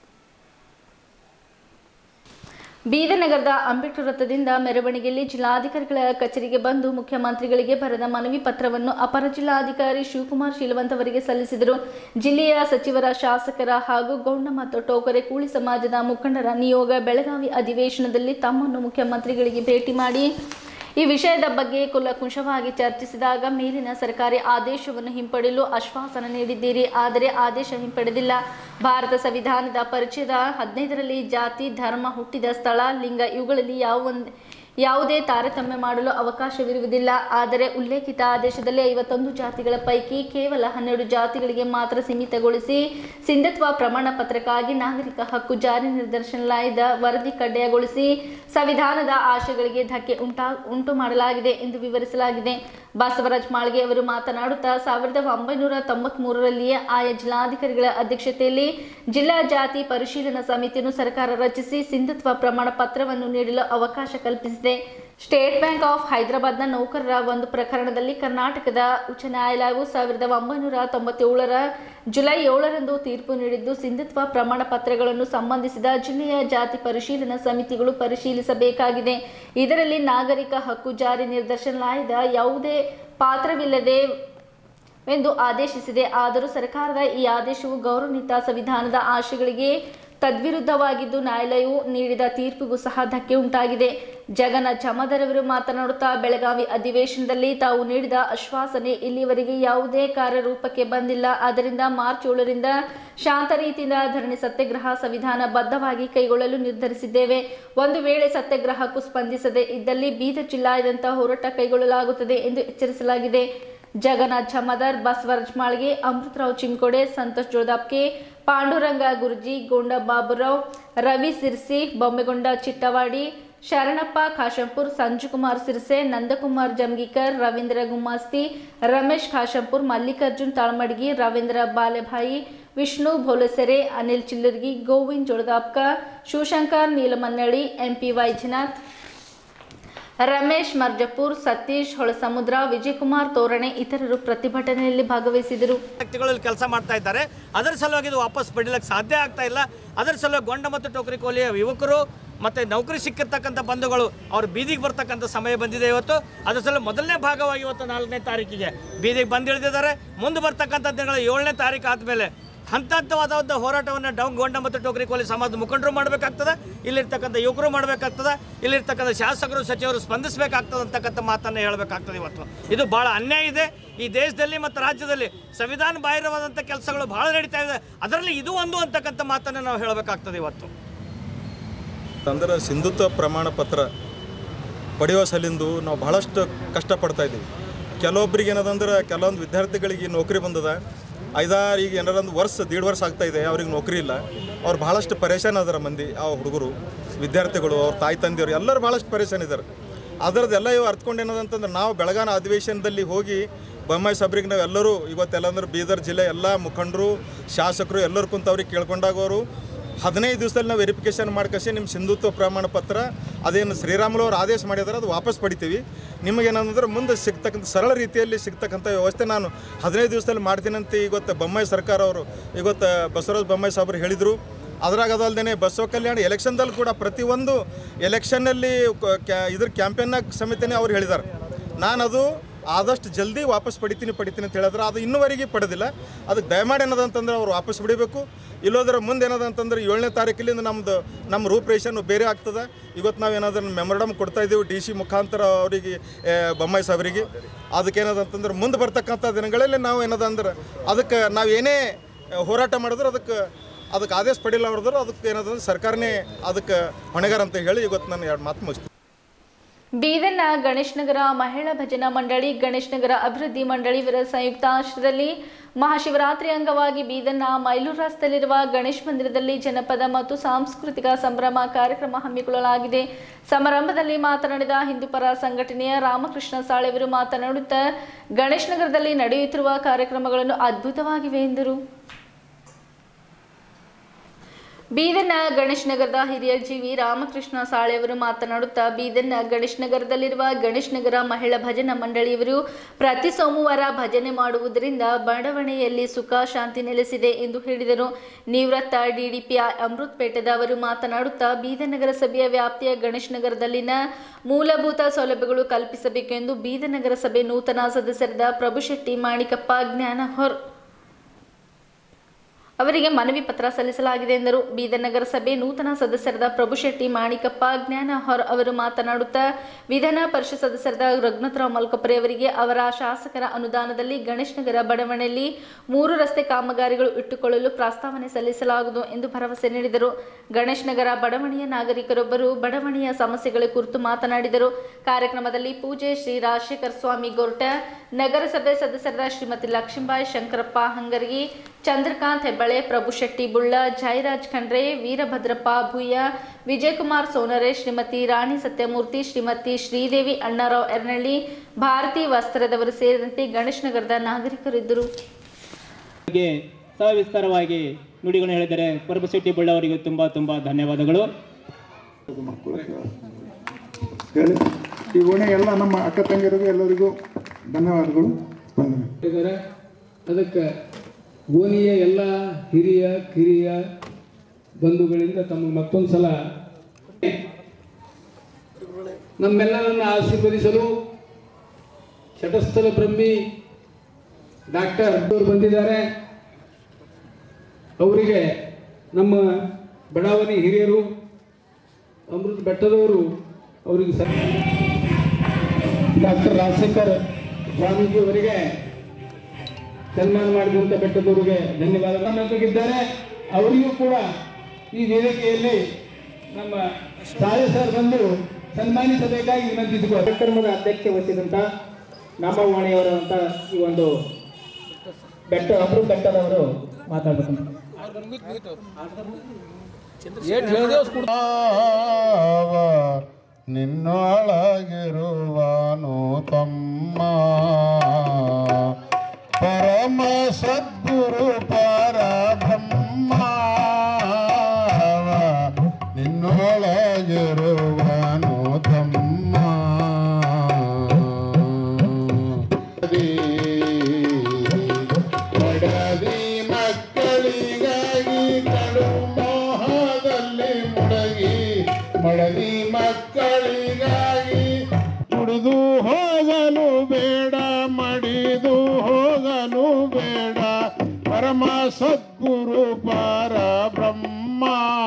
ಬೀದರ್ ನಗರದ ಅಂಬೇಡ್ಕರ್ ವೃತ್ತದಿಂದ ಮೆರವಣಿಗೆಯಲ್ಲಿ ಜಿಲ್ಲಾಧಿಕಾರಿಗಳ ಕಚೇರಿಗೆ ಬಂದು ಮುಖ್ಯಮಂತ್ರಿಗಳಿಗೆ ಬರೆದ ಮನವಿ ಪತ್ರವನ್ನು ಅಪರ ಜಿಲ್ಲಾಧಿಕಾರಿ ಶಿವಕುಮಾರ್ ಶೀಲವಂತ್ ಅವರಿಗೆ ಸಲ್ಲಿಸಿದರು ಜಿಲ್ಲೆಯ ಸಚಿವರ ಶಾಸಕರ ಹಾಗೂ ಗೌಂಡ ಮತ್ತು ಟೋಕರೆ ಕೂಳಿ ಸಮಾಜದ ಮುಖಂಡರ ನಿಯೋಗ ಬೆಳಗಾವಿ ಅಧಿವೇಶನದಲ್ಲಿ ತಮ್ಮನ್ನು ಮುಖ್ಯಮಂತ್ರಿಗಳಿಗೆ ಭೇಟಿ ಮಾಡಿ ಈ ವಿಷಯದ ಬಗ್ಗೆ ಕುಲಕುಂಶವಾಗಿ ಚರ್ಚಿಸಿದಾಗ ಮೇಲಿನ ಸರ್ಕಾರಿ ಆದೇಶವನ್ನು ಹಿಂಪಡೆಯಲು ಆಶ್ವಾಸನೆ ನೀಡಿದ್ದೀರಿ ಆದರೆ ಆದೇಶ ಹಿಂಪಡೆದಿಲ್ಲ ಭಾರತ ಸಂವಿಧಾನದ ಪರಿಚಯದ ಹದಿನೈದರಲ್ಲಿ ಜಾತಿ ಧರ್ಮ ಹುಟ್ಟಿದ ಸ್ಥಳ ಲಿಂಗ ಇವುಗಳಲ್ಲಿ ಯಾವ ಯಾವುದೇ ತಾರತಮ್ಯ ಮಾಡಲು ಅವಕಾಶವಿರುವುದಿಲ್ಲ ಆದರೆ ಉಲ್ಲೇಖಿತ ಆದೇಶದಲ್ಲಿ ಐವತ್ತೊಂದು ಜಾತಿಗಳ ಪೈಕಿ ಕೇವಲ ಹನ್ನೆರಡು ಜಾತಿಗಳಿಗೆ ಮಾತ್ರ ಸೀಮಿತಗೊಳಿಸಿ ಸಿಂಧತ್ವ ಪ್ರಮಾಣ ಪತ್ರಕ್ಕಾಗಿ ನಾಗರಿಕ ಹಕ್ಕು ಜಾರಿ ನಿರ್ದೇಶನಾಲಯದ ವರದಿ ಕಡ್ಡಾಯಗೊಳಿಸಿ ಸಂವಿಧಾನದ ಆಶಯಗಳಿಗೆ ಧಕ್ಕೆ ಉಂಟಾ ಉಂಟು ಮಾಡಲಾಗಿದೆ ಎಂದು ವಿವರಿಸಲಾಗಿದೆ ಬಸವರಾಜ್ ಮಾಳ್ಗೆ ಅವರು ಮಾತನಾಡುತ್ತಾ ಸಾವಿರದ ಒಂಬೈನೂರ ತೊಂಬತ್ಮೂರರಲ್ಲಿಯೇ ಆಯಾ ಜಿಲ್ಲಾಧಿಕಾರಿಗಳ ಅಧ್ಯಕ್ಷತೆಯಲ್ಲಿ ಜಿಲ್ಲಾ ಜಾತಿ ಪರಿಶೀಲನಾ ಸಮಿತಿಯನ್ನು ಸರ್ಕಾರ ರಚಿಸಿ ಸಿಂಧುತ್ವ ಪ್ರಮಾಣ ಪತ್ರವನ್ನು ನೀಡಲು ಅವಕಾಶ ಕಲ್ಪಿಸಿದೆ ಸ್ಟೇಟ್ ಬ್ಯಾಂಕ್ ಆಫ್ ಹೈದರಾಬಾದ್ನ ನೌಕರರ ಒಂದು ಪ್ರಕರಣದಲ್ಲಿ ಕರ್ನಾಟಕದ ಉಚ್ಚ ನ್ಯಾಯಾಲಯವು ಸಾವಿರದ ಒಂಬೈನೂರ ತೊಂಬತ್ತೇಳರ ಜುಲೈ ಏಳರಂದು ತೀರ್ಪು ನೀಡಿದ್ದು ಸಿಂಧುತ್ವ ಪ್ರಮಾಣ ಪತ್ರಗಳನ್ನು ಸಂಬಂಧಿಸಿದ ಜಿಲ್ಲೆಯ ಜಾತಿ ಪರಿಶೀಲನಾ ಸಮಿತಿಗಳು ಪರಿಶೀಲಿಸಬೇಕಾಗಿದೆ ಇದರಲ್ಲಿ ನಾಗರಿಕ ಹಕ್ಕು ಜಾರಿ ನಿರ್ದೇಶನಾಲಯದ ಯಾವುದೇ ಪಾತ್ರವಿಲ್ಲದೆ ಎಂದು ಆದೇಶಿಸಿದೆ ಆದರೂ ಸರ್ಕಾರದ ಈ ಆದೇಶವು ಗೌರವಯುತ ಸಂವಿಧಾನದ ಆಶಯಗಳಿಗೆ ತದ್ವಿರುದ್ಧವಾಗಿದ್ದು ನ್ಯಾಯಾಲಯವು ನೀಡಿದ ತೀರ್ಪಿಗೂ ಸಹ ಧಕ್ಕೆ ಉಂಟಾಗಿದೆ ಜಗನ ಜಮದರವರು ಮಾತನಾಡುತ್ತಾ ಬೆಳಗಾವಿ ಅಧಿವೇಶನದಲ್ಲಿ ತಾವು ನೀಡಿದ ಆಶ್ವಾಸನೆ ಇಲ್ಲಿವರೆಗೆ ಯಾವುದೇ ಕಾರ್ಯರೂಪಕ್ಕೆ ಬಂದಿಲ್ಲ ಆದ್ದರಿಂದ ಮಾರ್ಚ್ ಏಳರಿಂದ ಶಾಂತ ರೀತಿಯಿಂದ ಧರಣಿ ಸತ್ಯಾಗ್ರಹ ಸಂವಿಧಾನ ಬದ್ಧವಾಗಿ ಕೈಗೊಳ್ಳಲು ನಿರ್ಧರಿಸಿದ್ದೇವೆ ಒಂದು ವೇಳೆ ಸತ್ಯಾಗ್ರಹಕ್ಕೂ ಸ್ಪಂದಿಸದೆ ಇದ್ದಲ್ಲಿ ಬೀದರ್ ಜಿಲ್ಲಾದ್ಯಂತ ಹೋರಾಟ ಕೈಗೊಳ್ಳಲಾಗುತ್ತದೆ ಎಂದು ಎಚ್ಚರಿಸಲಾಗಿದೆ ಜಗನ್ನಾಥ್ ಜಮದರ್ ಬಸವರಾಜ್ ಮಾಳ್ಗೆ ಅಮೃತರಾವ್ ಚಿಂಕೋಡೆ ಸಂತೋಷ್ ಜೋದಾಪ್ಕೆ ಪಾಂಡುರಂಗ ಗುರುಜಿ ಗೋಂಡ ಬಾಬುರಾವ್ ರವಿ ಸಿರ್ಸಿ ಬೊಮ್ಮೆಗೊಂಡ ಚಿಟ್ಟವಾಡಿ ಶರಣಪ್ಪ ಖಾಶಂಪುರ್ ಸಂಜುಕುಮಾರ್ ಸಿರ್ಸೆ ನಂದಕುಮಾರ್ ಜಮ್ಗೀಕರ್ ರವೀಂದ್ರ ಗುಮ್ಮಾಸ್ತಿ ರಮೇಶ್ ಖಾಶಂಪುರ್ ಮಲ್ಲಿಕಾರ್ಜುನ್ ತಾಳ್ಮಡ್ಗಿ ರವೀಂದ್ರ ಬಾಲೆಭಾಯಿ ವಿಷ್ಣು ಭೋಲಸೆರೆ ಅನಿಲ್ ಚಿಲ್ಲರ್ಗಿ ಗೋವಿಂದ್ ಜೋಳದಾಪ್ಕ ಶಿವಶಂಕರ್ ನೀಲಮನ್ನಳ್ಳಿ ಎಂಪಿ ವೈದ್ಯನಾಥ್ ರಮೇಶ್ ಮರ್ಜಪುರ್ ಸತೀಶ್ ಹೊಳಸಮುದ್ರ ವಿಜಯಕುಮಾರ್ ತೋರಣೆ ಇತರರು ಪ್ರತಿಭಟನೆಯಲ್ಲಿ ಭಾಗವಹಿಸಿದರು ವ್ಯಕ್ತಿಗಳಲ್ಲಿ ಕೆಲಸ ಮಾಡ್ತಾ ಇದ್ದಾರೆ ಅದರ ಸಲುವಾಗಿ ಇದು ವಾಪಸ್ ಪಡಿಲಿಕ್ಕೆ ಸಾಧ್ಯ ಆಗ್ತಾ ಇಲ್ಲ ಅದರ ಸಲುವಾಗಿ ಗೊಂಡ ಮತ್ತು ಟೋಕರಿ ಕೋಲಿಯ ಯುವಕರು ಮತ್ತು ನೌಕರಿ ಸಿಕ್ಕಿರ್ತಕ್ಕಂಥ ಬಂಧುಗಳು ಅವ್ರು ಬೀದಿಗೆ ಬರ್ತಕ್ಕಂಥ ಸಮಯ ಬಂದಿದೆ ಇವತ್ತು ಅದರ ಸಲ ಮೊದಲನೇ ಭಾಗವಾಗಿ ಇವತ್ತು ನಾಲ್ಕನೇ ತಾರೀಕಿಗೆ ಬೀದಿಗೆ ಬಂದು ಇಳಿದಿದ್ದಾರೆ ಮುಂದೆ ಬರ್ತಕ್ಕಂಥ ದಿನಗಳ ಏಳನೇ ತಾರೀಕು ಆದಮೇಲೆ ಹಂತ ಹಂತವಾದ ಹೋರಾಟವನ್ನು ಡೌನ್ ಗೊಂಡ ಮತ್ತು ಟೋಕರಿ ಕೋಲಿ ಸಮಾಜದ ಮುಖಂಡರು ಮಾಡಬೇಕಾಗ್ತದೆ ಇಲ್ಲಿರ್ತಕ್ಕಂಥ ಯುವಕರು ಮಾಡಬೇಕಾಗ್ತದೆ ಇಲ್ಲಿರ್ತಕ್ಕಂಥ ಶಾಸಕರು ಸಚಿವರು ಸ್ಪಂದಿಸಬೇಕಾಗ್ತದೆ ಅಂತಕ್ಕಂಥ ಮಾತನ್ನು ಹೇಳಬೇಕಾಗ್ತದೆ ಇವತ್ತು ಇದು ಭಾಳ ಅನ್ಯಾಯ ಇದೆ ಈ ದೇಶದಲ್ಲಿ ಮತ್ತು ರಾಜ್ಯದಲ್ಲಿ ಸಂವಿಧಾನ ಬಾಹಿರವಾದಂಥ ಕೆಲಸಗಳು ಭಾಳ ನಡೀತಾ ಇದೆ ಅದರಲ್ಲಿ ಇದು ಒಂದು ಅಂತಕ್ಕಂಥ ಮಾತನ್ನು ನಾವು ಹೇಳಬೇಕಾಗ್ತದೆ ಇವತ್ತು ಅಂದ್ರೆ ಸಿಂಧುತ್ವ ಪ್ರಮಾಣ ಪತ್ರ ಪಡೆಯುವ ಸಲಿಂದು ನಾವು ಬಹಳಷ್ಟು ಕಷ್ಟಪಡ್ತಾ ಇದ್ದೀವಿ ಕೆಲವೊಬ್ರಿಗೆ ಏನದಂದ್ರೆ ಕೆಲವೊಂದು ವಿದ್ಯಾರ್ಥಿಗಳಿಗೆ ನೌಕರಿ ಬಂದದ ಐದಾರು ಈಗ ಏನಾರ ಒಂದು ವರ್ಷ ದೀಡ್ ವರ್ಷ ಆಗ್ತಾ ಇದೆ ಅವ್ರಿಗೆ ನೌಕರಿ ಇಲ್ಲ ಅವ್ರು ಭಾಳಷ್ಟು ಪರೇಶಾನ್ ಅದರ ಮಂದಿ ಆ ಹುಡುಗರು ವಿದ್ಯಾರ್ಥಿಗಳು ಅವ್ರ ತಾಯಿ ತಂದೆಯವರು ಎಲ್ಲರೂ ಭಾಳಷ್ಟು ಪರೇಶಾನ್ ಇದ್ದಾರೆ ಅದರದ್ದೆಲ್ಲ ಇವು ಅರ್ಥಕೊಂಡು ಏನದಂತಂದ್ರೆ ನಾವು ಬೆಳಗಾನ ಅಧಿವೇಶನದಲ್ಲಿ ಹೋಗಿ ಬೊಮ್ಮಾಯಿ ಸಾಬ್ರಿಗೆ ನಾವು ಎಲ್ಲರೂ ಇವತ್ತೆಲ್ಲ ಅಂದ್ರೆ ಬೀದರ್ ಜಿಲ್ಲೆ ಎಲ್ಲ ಮುಖಂಡರು ಶಾಸಕರು ಎಲ್ಲರೂ ಕುಂತು ಅವ್ರಿಗೆ ಕೇಳ್ಕೊಂಡಾಗ ಅವರು ಹದಿನೈದು ದಿವಸದಲ್ಲಿ ನಾವು ವೆರಿಫಿಕೇಷನ್ ಮಾಡ್ಕಸಿ ನಿಮ್ಮ ಸಿಂಧುತ್ವ ಪ್ರಮಾಣ ಪತ್ರ ಅದೇನು ಶ್ರೀರಾಮುಲು ಅವ್ರು ಆದೇಶ ಮಾಡಿದಾರೆ ಅದು ವಾಪಸ್ ಪಡಿತೀವಿ ನಿಮಗೇನಂದ್ರೆ ಮುಂದೆ ಸಿಗ್ತಕ್ಕಂಥ ಸರಳ ರೀತಿಯಲ್ಲಿ ಸಿಗ್ತಕ್ಕಂಥ ವ್ಯವಸ್ಥೆ ನಾನು ಹದಿನೈದು ದಿವಸದಲ್ಲಿ ಮಾಡ್ತೀನಿ ಅಂತ ಇವತ್ತು ಬೊಮ್ಮಾಯಿ ಸರ್ಕಾರ ಅವರು ಇವತ್ತು ಬಸವರಾಜ ಬೊಮ್ಮಾಯಿ ಸಾಬ್ರು ಹೇಳಿದರು ಅದ್ರಾಗ ಅದಲ್ದೇ ಬಸವ ಕಲ್ಯಾಣ ಎಲೆಕ್ಷನ್ದಲ್ಲಿ ಕೂಡ ಪ್ರತಿಯೊಂದು ಎಲೆಕ್ಷನ್ನಲ್ಲಿ ಕ- ಕ್ಯಾ ಇದ್ರ ಕ್ಯಾಂಪೇನ್ನಾಗ ಸಮೇತನೇ ಅವ್ರು ಹೇಳಿದ್ದಾರೆ ನಾನು ಅದು ಆದಷ್ಟು ಜಲ್ದಿ ವಾಪಸ್ ಪಡಿತೀನಿ ಪಡಿತೀನಿ ಅಂತ ಹೇಳಿದ್ರೆ ಅದು ಇನ್ನೂವರೆಗೆ ಪಡೆದಿಲ್ಲ ಅದಕ್ಕೆ ದಯಮಾಡಿ ಏನದಂತಂದ್ರೆ ಅವ್ರು ವಾಪಸ್ ಬಿಡಬೇಕು ಇಲ್ಲೋದ್ರೆ ಮುಂದೆ ಏನದಂತಂದ್ರೆ ಏಳನೇ ತಾರೀಕಿಲಿಂದ ನಮ್ಮದು ನಮ್ಮ ರೂಪರೇಷನ್ ಬೇರೆ ಆಗ್ತದೆ ಇವತ್ತು ನಾವು ಏನಾದ್ರೂ ಮೆಮೊರಡಮ್ ಕೊಡ್ತಾ ಇದ್ದೀವಿ ಡಿ ಸಿ ಮುಖಾಂತರ ಅವರಿಗೆ ಆ, ಬೊಮ್ಮಾಯಿ ಸಾಹೇಬರಿಗೆ ಅದಕ್ಕೆ ಏನದಂತಂದ್ರೆ ಮುಂದೆ ಬರ್ತಕ್ಕಂಥ ದಿನಗಳಲ್ಲಿ ನಾವು ಏನದಂದ್ರೆ ಅದಕ್ಕೆ ನಾವು ಏನೇ ಹೋರಾಟ ಮಾಡಿದ್ರೆ ಅದಕ್ಕೆ ಅದಕ್ಕೆ ಆದೇಶ ಪಡಿಲ್ಲ ಹೊಡೆದ್ರೆ ಅದಕ್ಕೆ ಏನದಂದ್ರೆ ಸರ್ಕಾರನೇ ಅದಕ್ಕೆ ಹೊಣೆಗಾರ ಅಂತ ಹೇಳಿ ಇವತ್ತು ನಾನು ಎರಡು ಮಾತು ಮುಗಿಸ್ತೀನಿ ಬೀದರ್ನ ಗಣೇಶ್ ನಗರ ಮಹಿಳಾ ಭಜನಾ ಮಂಡಳಿ ಗಣೇಶ್ ನಗರ ಅಭಿವೃದ್ಧಿ ಮಂಡಳಿ ಇವರ ಸಂಯುಕ್ತ ಆಶ್ರಯದಲ್ಲಿ ಮಹಾಶಿವರಾತ್ರಿ ಅಂಗವಾಗಿ ಬೀದರ್ನ ಮೈಲೂರು ರಸ್ತೆಯಲ್ಲಿರುವ ಗಣೇಶ್ ಮಂದಿರದಲ್ಲಿ ಜನಪದ ಮತ್ತು ಸಾಂಸ್ಕೃತಿಕ ಸಂಭ್ರಮ ಕಾರ್ಯಕ್ರಮ ಹಮ್ಮಿಕೊಳ್ಳಲಾಗಿದೆ ಸಮಾರಂಭದಲ್ಲಿ ಮಾತನಾಡಿದ ಹಿಂದೂಪರ ಸಂಘಟನೆಯ ರಾಮಕೃಷ್ಣ ಸಾಳೆವರು ಮಾತನಾಡುತ್ತಾ ಗಣೇಶ್ ನಗರದಲ್ಲಿ ನಡೆಯುತ್ತಿರುವ ಕಾರ್ಯಕ್ರಮಗಳನ್ನು ಅದ್ಭುತವಾಗಿವೆ ಎಂದರು ಬೀದರ್ನ ಗಣೇಶ್ ನಗರದ ಹಿರಿಯ ಜೀವಿ ರಾಮಕೃಷ್ಣ ಸಾಳೆಯವರು ಮಾತನಾಡುತ್ತಾ ಬೀದರ್ನ ಗಣೇಶ್ ನಗರದಲ್ಲಿರುವ ಗಣೇಶ್ ನಗರ ಮಹಿಳಾ ಭಜನಾ ಮಂಡಳಿಯವರು ಪ್ರತಿ ಸೋಮವಾರ ಭಜನೆ ಮಾಡುವುದರಿಂದ ಬಡಾವಣೆಯಲ್ಲಿ ಸುಖ ಶಾಂತಿ ನೆಲೆಸಿದೆ ಎಂದು ಹೇಳಿದರು ನಿವೃತ್ತ ಡಿಡಿಪಿಐ ಅಮೃತ್ ಪೇಟದ ಅವರು ಮಾತನಾಡುತ್ತಾ ಬೀದರ್ ನಗರಸಭೆಯ ವ್ಯಾಪ್ತಿಯ ಗಣೇಶ್ ನಗರದಲ್ಲಿನ ಮೂಲಭೂತ ಸೌಲಭ್ಯಗಳು ಕಲ್ಪಿಸಬೇಕು ಎಂದು ಬೀದರ್ ನಗರಸಭೆ ನೂತನ ಸದಸ್ಯರಾದ ಪ್ರಭುಶೆಟ್ಟಿ ಮಾಣಿಕಪ್ಪ ಜ್ಞಾನ ಹೊರ್ ಅವರಿಗೆ ಮನವಿ ಪತ್ರ ಸಲ್ಲಿಸಲಾಗಿದೆ ಎಂದರು ಬೀದರ್ ನಗರಸಭೆ ನೂತನ ಸದಸ್ಯರಾದ ಪ್ರಭುಶೆಟ್ಟಿ ಮಾಣಿಕಪ್ಪ ಜ್ಞಾನ ಹೊರ್ ಅವರು ಮಾತನಾಡುತ್ತಾ ವಿಧಾನ ಪರಿಷತ್ ಸದಸ್ಯರಾದ ರಘುನಾಥರಾವ್ ಮಲ್ಕಪುರಿ ಅವರಿಗೆ ಅವರ ಶಾಸಕರ ಅನುದಾನದಲ್ಲಿ ಗಣೇಶ್ ನಗರ ಬಡಾವಣೆಯಲ್ಲಿ ಮೂರು ರಸ್ತೆ ಕಾಮಗಾರಿಗಳು ಇಟ್ಟುಕೊಳ್ಳಲು ಪ್ರಸ್ತಾವನೆ ಸಲ್ಲಿಸಲಾಗುವುದು ಎಂದು ಭರವಸೆ ನೀಡಿದರು ಗಣೇಶ್ ನಗರ ಬಡಾವಣೆಯ ನಾಗರಿಕರೊಬ್ಬರು ಬಡಾವಣೆಯ ಸಮಸ್ಯೆಗಳ ಕುರಿತು ಮಾತನಾಡಿದರು ಕಾರ್ಯಕ್ರಮದಲ್ಲಿ ಪೂಜೆ ಶ್ರೀ ರಾಜಶೇಖರ ಸ್ವಾಮಿ ಗೋರ್ಟ ನಗರಸಭೆ ಸದಸ್ಯರಾದ ಶ್ರೀಮತಿ ಲಕ್ಷ್ಮೀಬಾಯಿ ಶಂಕರಪ್ಪ ಹಂಗರ್ಗಿ ಚಂದ್ರಕಾಂತ್ ಹೆಬ್ಬಳೆ ಪ್ರಭು ಶೆಟ್ಟಿ ಬುಳ್ಳ ಜಯರಾಜ್ ಖಂಡ್ರೆ ವೀರಭದ್ರಪ್ಪ ಭೂಯ ವಿಜಯಕುಮಾರ್ ಸೋನರೆ ಶ್ರೀಮತಿ ರಾಣಿ ಸತ್ಯಮೂರ್ತಿ ಶ್ರೀಮತಿ ಶ್ರೀದೇವಿ ಅಣ್ಣಾರಾವ್ ಎರ್ನಳ್ಳಿ ಭಾರತಿ ವಸ್ತ್ರದವರು ಸೇರಿದಂತೆ ಗಣೇಶ್ ನಗರದ ನಾಗರಿಕರಿದ್ದರು ಬಗ್ಗೆ ಸವಿಸ್ತಾರವಾಗಿ ನುಡಿಗಳನ್ನು ಹೇಳಿದರೆ ಪರಬಶೆಟ್ಟಿ ಬಳ್ಳವರಿಗೆ ತುಂಬ ತುಂಬ ಧನ್ಯವಾದಗಳು ಹೇಳಿ ಈ ಓಣೆ ಎಲ್ಲ ನಮ್ಮ ಅಕ್ಕ ತಂಗಿಯರಿಗೂ ಎಲ್ಲರಿಗೂ ಧನ್ಯವಾದಗಳು ವಂದನೆ ಇದ್ದಾರೆ ಅದಕ್ಕೆ ಓಣಿಯ ಎಲ್ಲ ಹಿರಿಯ ಕಿರಿಯ ಬಂಧುಗಳಿಂದ ತಮಗೆ ಮತ್ತೊಂದು ಸಲ ನಮ್ಮೆಲ್ಲರನ್ನು ಆಶೀರ್ವದಿಸಲು ಶಟಸ್ಥಲ ಬ್ರಹ್ಮಿ ಡಾಕ್ಟರ್ ಅವರು ಬಂದಿದ್ದಾರೆ ಅವರಿಗೆ ನಮ್ಮ ಬಡಾವಣೆ ಹಿರಿಯರು ಅಮೃತ ಬೆಟ್ಟದವರು ಅವರಿಗೆ ಸ ಡಾಕ್ಟರ್ ರಾಜಶೇಖರ್ ಸ್ವಾಮೀಜಿ ಅವರಿಗೆ ಸನ್ಮಾನ ಮಾಡಿದಂಥ ಬೆಟ್ಟದವರಿಗೆ ಧನ್ಯವಾದಗಳಿದ್ದಾರೆ ಅವರಿಗೂ ಕೂಡ ಈ ವೇದಿಕೆಯಲ್ಲಿ ನಮ್ಮ ಸಾಯ ಸರ್ ಬಂದು ಸನ್ಮಾನಿಸಬೇಕಾಗಿ ವಿನಂತಿಸಿರುವ ಕಾರ್ಯಕ್ರಮದ ಅಧ್ಯಕ್ಷ ವಹಿಸಿದಂಥ ನಮ್ಮ ಓಣಿಯವರು ಅಂತ ಈ ಒಂದು ಬೆಟ್ಟ ಅಬ್ರು ಬೆಟ್ಟದವರು ಮಾತಾಡ್ಬೇಕು ನಿನ್ನೊಳಗಿರುವನು ತಮ್ಮ ಪರಮ ಸದ್ಗುರು ಪರಬ್ರಹ್ಮ ನಿನ್ನೊಳಗಿರುವನು ತಮ್ಮ ಬಡದಿ ಮಕ್ಕಳಿಗಾಗಿ ಕಡು ಮೋಹದಲ್ಲಿ ಮುಡಗಿ ಮಡದಿ ಮಕ್ಕಳಿಗಾಗಿ ಮುಡಿದು ಹೋಗಲು ಬೇಡ ಮಡಿದು ಹೋಗಲು ಬೇಡ ಪರಮ ಸದ್ಗುರು ಪರ ಬ್ರಹ್ಮ